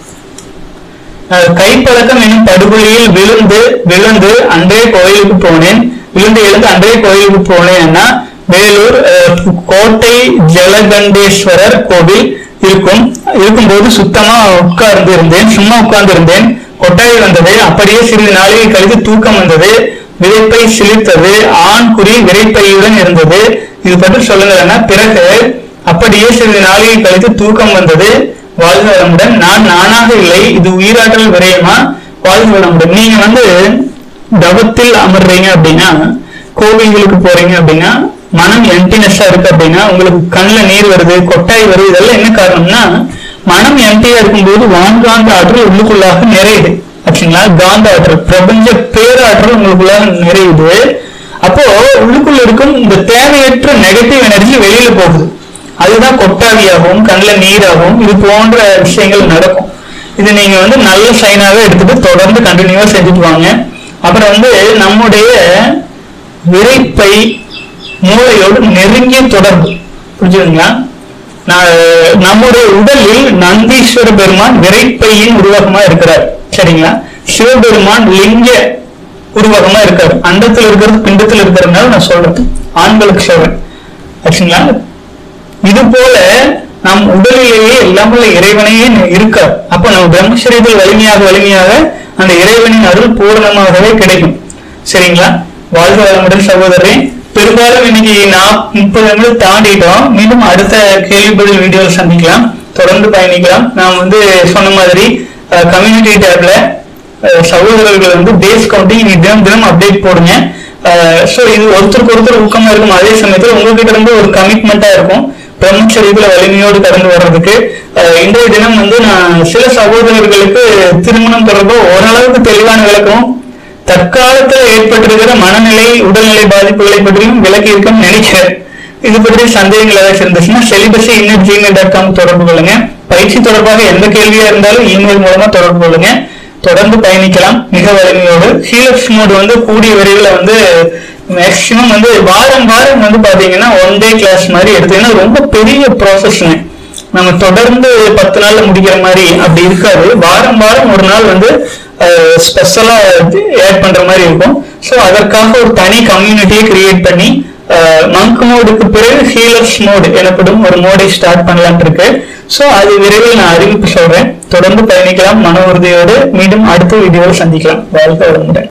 S1: அஹ் கைப்பழக்கம் என்னும் படுகொலியில் விழுந்து விழுந்து அன்றே கோயிலுக்கு போனேன் விழுந்து எழுந்து அன்றே கோயிலுக்கு போனேன்னா வேலூர் அஹ், கோட்டை ஜலகண்டேஸ்வரர் கோவில் இருக்கும் இருக்கும்போது சுத்தமா உட்கார்ந்து இருந்தேன் சும்மா உட்கார்ந்து இருந்தேன் கொட்டாய் வந்தது அப்படியே சிறிது நாளிகை கழித்து தூக்கம் வந்தது விதைப்பை சிலிர்த்தது ஆண் குறி விரைப்பையுடன் இருந்தது இது பற்றி சொல்லுங்கன்னா பிறகு அப்படியே சிறிது நாளிகை கழித்து தூக்கம் வந்தது வாழ்க வளமுடன் நான் நானாக இல்லை இது உயிராற்றல் விரயமா வாழ்க வளமுடன் நீங்க வந்து தவத்தில் அமர்றீங்க அப்படின்னா கோவில்களுக்கு போறீங்க அப்படின்னா மனம் எம்டினஸ்ஸா இருக்கு அப்படின்னா உங்களுக்கு கண்ணுல நீர் வருது கொட்டாய் வருது இதெல்லாம் என்ன காரணம்னா மனம் எம்டியா இருக்கும்போது வான்காந்த ஆற்றல் உள்ளுக்குள்ளாக நிறையுது ஆச்சுங்களா காந்த ஆற்றல் பிரபஞ்ச பேராற்றல் உங்களுக்குள்ளாக நிறையுது அப்போ உள்ளுக்குள்ள இருக்கும் இந்த தேவையற்ற நெகட்டிவ் எனர்ஜி வெளியில போகுது அதுதான் கொட்டாவியாகவும் கண்ணில் நீராகவும் இது போன்ற விஷயங்கள் நடக்கும் இது நீங்க வந்து நல்ல சைனாவே எடுத்துட்டு தொடர்ந்து கண்டினியூவா செஞ்சுட்டு வாங்க அப்புறம் வந்து நம்முடைய விரைப்பை மூளையோடு நெருங்கிய தொடர்பு புரிஞ்சுதுங்களா நான் நம்முடைய உடலில் நந்தீஸ்வர பெருமான் விரைப்பையின் உருவகமா இருக்கிறார் சரிங்களா சிவபெருமான் லிங்க உருவகமா இருக்காரு அண்டத்துல இருக்கிறது பிண்டத்துல இருக்கிறதுனால நான் சொல்றேன் ஆண்களுக்கு சொல்றேன் ஆச்சுங்களா இது போல நம் உடலிலேயே எல்லாமே இறைவனையே இருக்கார் அப்ப நம்ம பிரம்மச்சரியத்தில் வலிமையாக வலிமையாக அந்த இறைவனின் அருள் பூரணமாகவே கிடைக்கும் சரிங்களா வாழ்க வளமுடன் சகோதரரே பெரும்பாலும் இன்னைக்கு நான் முப்பது நிமிடம் தாண்டிட்டோம் மீண்டும் அடுத்த கேள்வி பதில் வீடியோவில் சந்திக்கலாம் தொடர்ந்து பயணிக்கலாம் நான் வந்து சொன்ன மாதிரி கம்யூனிட்டி டேப்ல அஹ் சகோதரர்கள் வந்து பேஸ் கவுண்டிங் நீ தினம் தினம் அப்டேட் போடுங்க ஸோ இது ஒருத்தருக்கு ஒருத்தர் ஊக்கமா இருக்கும் அதே சமயத்தில் உங்ககிட்ட இருந்து ஒரு கமிட்மெண்டா இருக்கும் பிரம்மச்சரியத்துல வலிமையோடு கடந்து வர்றதுக்கு அஹ் இன்றைய தினம் வந்து நான் சில சகோதரர்களுக்கு திருமணம் தொடர்பாக ஓரளவுக்கு தெளிவான விளக்கம் தற்காலத்தில் ஏற்பட்டிருக்கிற மனநிலை உடல்நிலை பாதிப்புகளை பற்றியும் விளக்கி இருக்கணும்னு நினைக்கிறேன் இது பற்றி சந்தேகங்கள் ஏதாச்சும் இருந்துச்சுன்னா செலிபஸை இன்னும் ஜிமெயில் டாட் காம் தொடர்பு கொள்ளுங்க பயிற்சி தொடர்பாக எந்த கேள்வியா இருந்தாலும் இமெயில் மூலமா தொடர்பு கொள்ளுங்க தொடர்ந்து பயணிக்கலாம் மிக வலிமையோடு ஹீலக்ஸ் மோட் வந்து கூடிய விரைவில் வந்து மேக்சிமம் வந்து வாரம் வாரம் வந்து பாத்தீங்கன்னா ஒன் டே கிளாஸ் மாதிரி எடுத்தீங்கன்னா ரொம்ப பெரிய ப்ராசஸ்ங்க நம்ம தொடர்ந்து பத்து நாள்ல முடிக்கிற மாதிரி அப்படி இருக்காது வாரம் வாரம் ஒரு நாள் வந்து ஸ்பெஷலா ஆட் பண்ற மாதிரி இருக்கும் ஸோ அதற்காக ஒரு தனி கம்யூனிட்டியை கிரியேட் பண்ணி மங்க் மோடுக்கு பிறகு ஹீலர்ஸ் மோடு எனப்படும் ஒரு மோடை ஸ்டார்ட் பண்ணலாம்னு இருக்கு ஸோ அது விரைவில் நான் அறிவிப்பு சொல்றேன் தொடர்ந்து பயணிக்கலாம் மன உறுதியோடு மீண்டும் அடுத்த வீடியோவில் சந்திக்கலாம் வாழ்க்கை வளமுடன்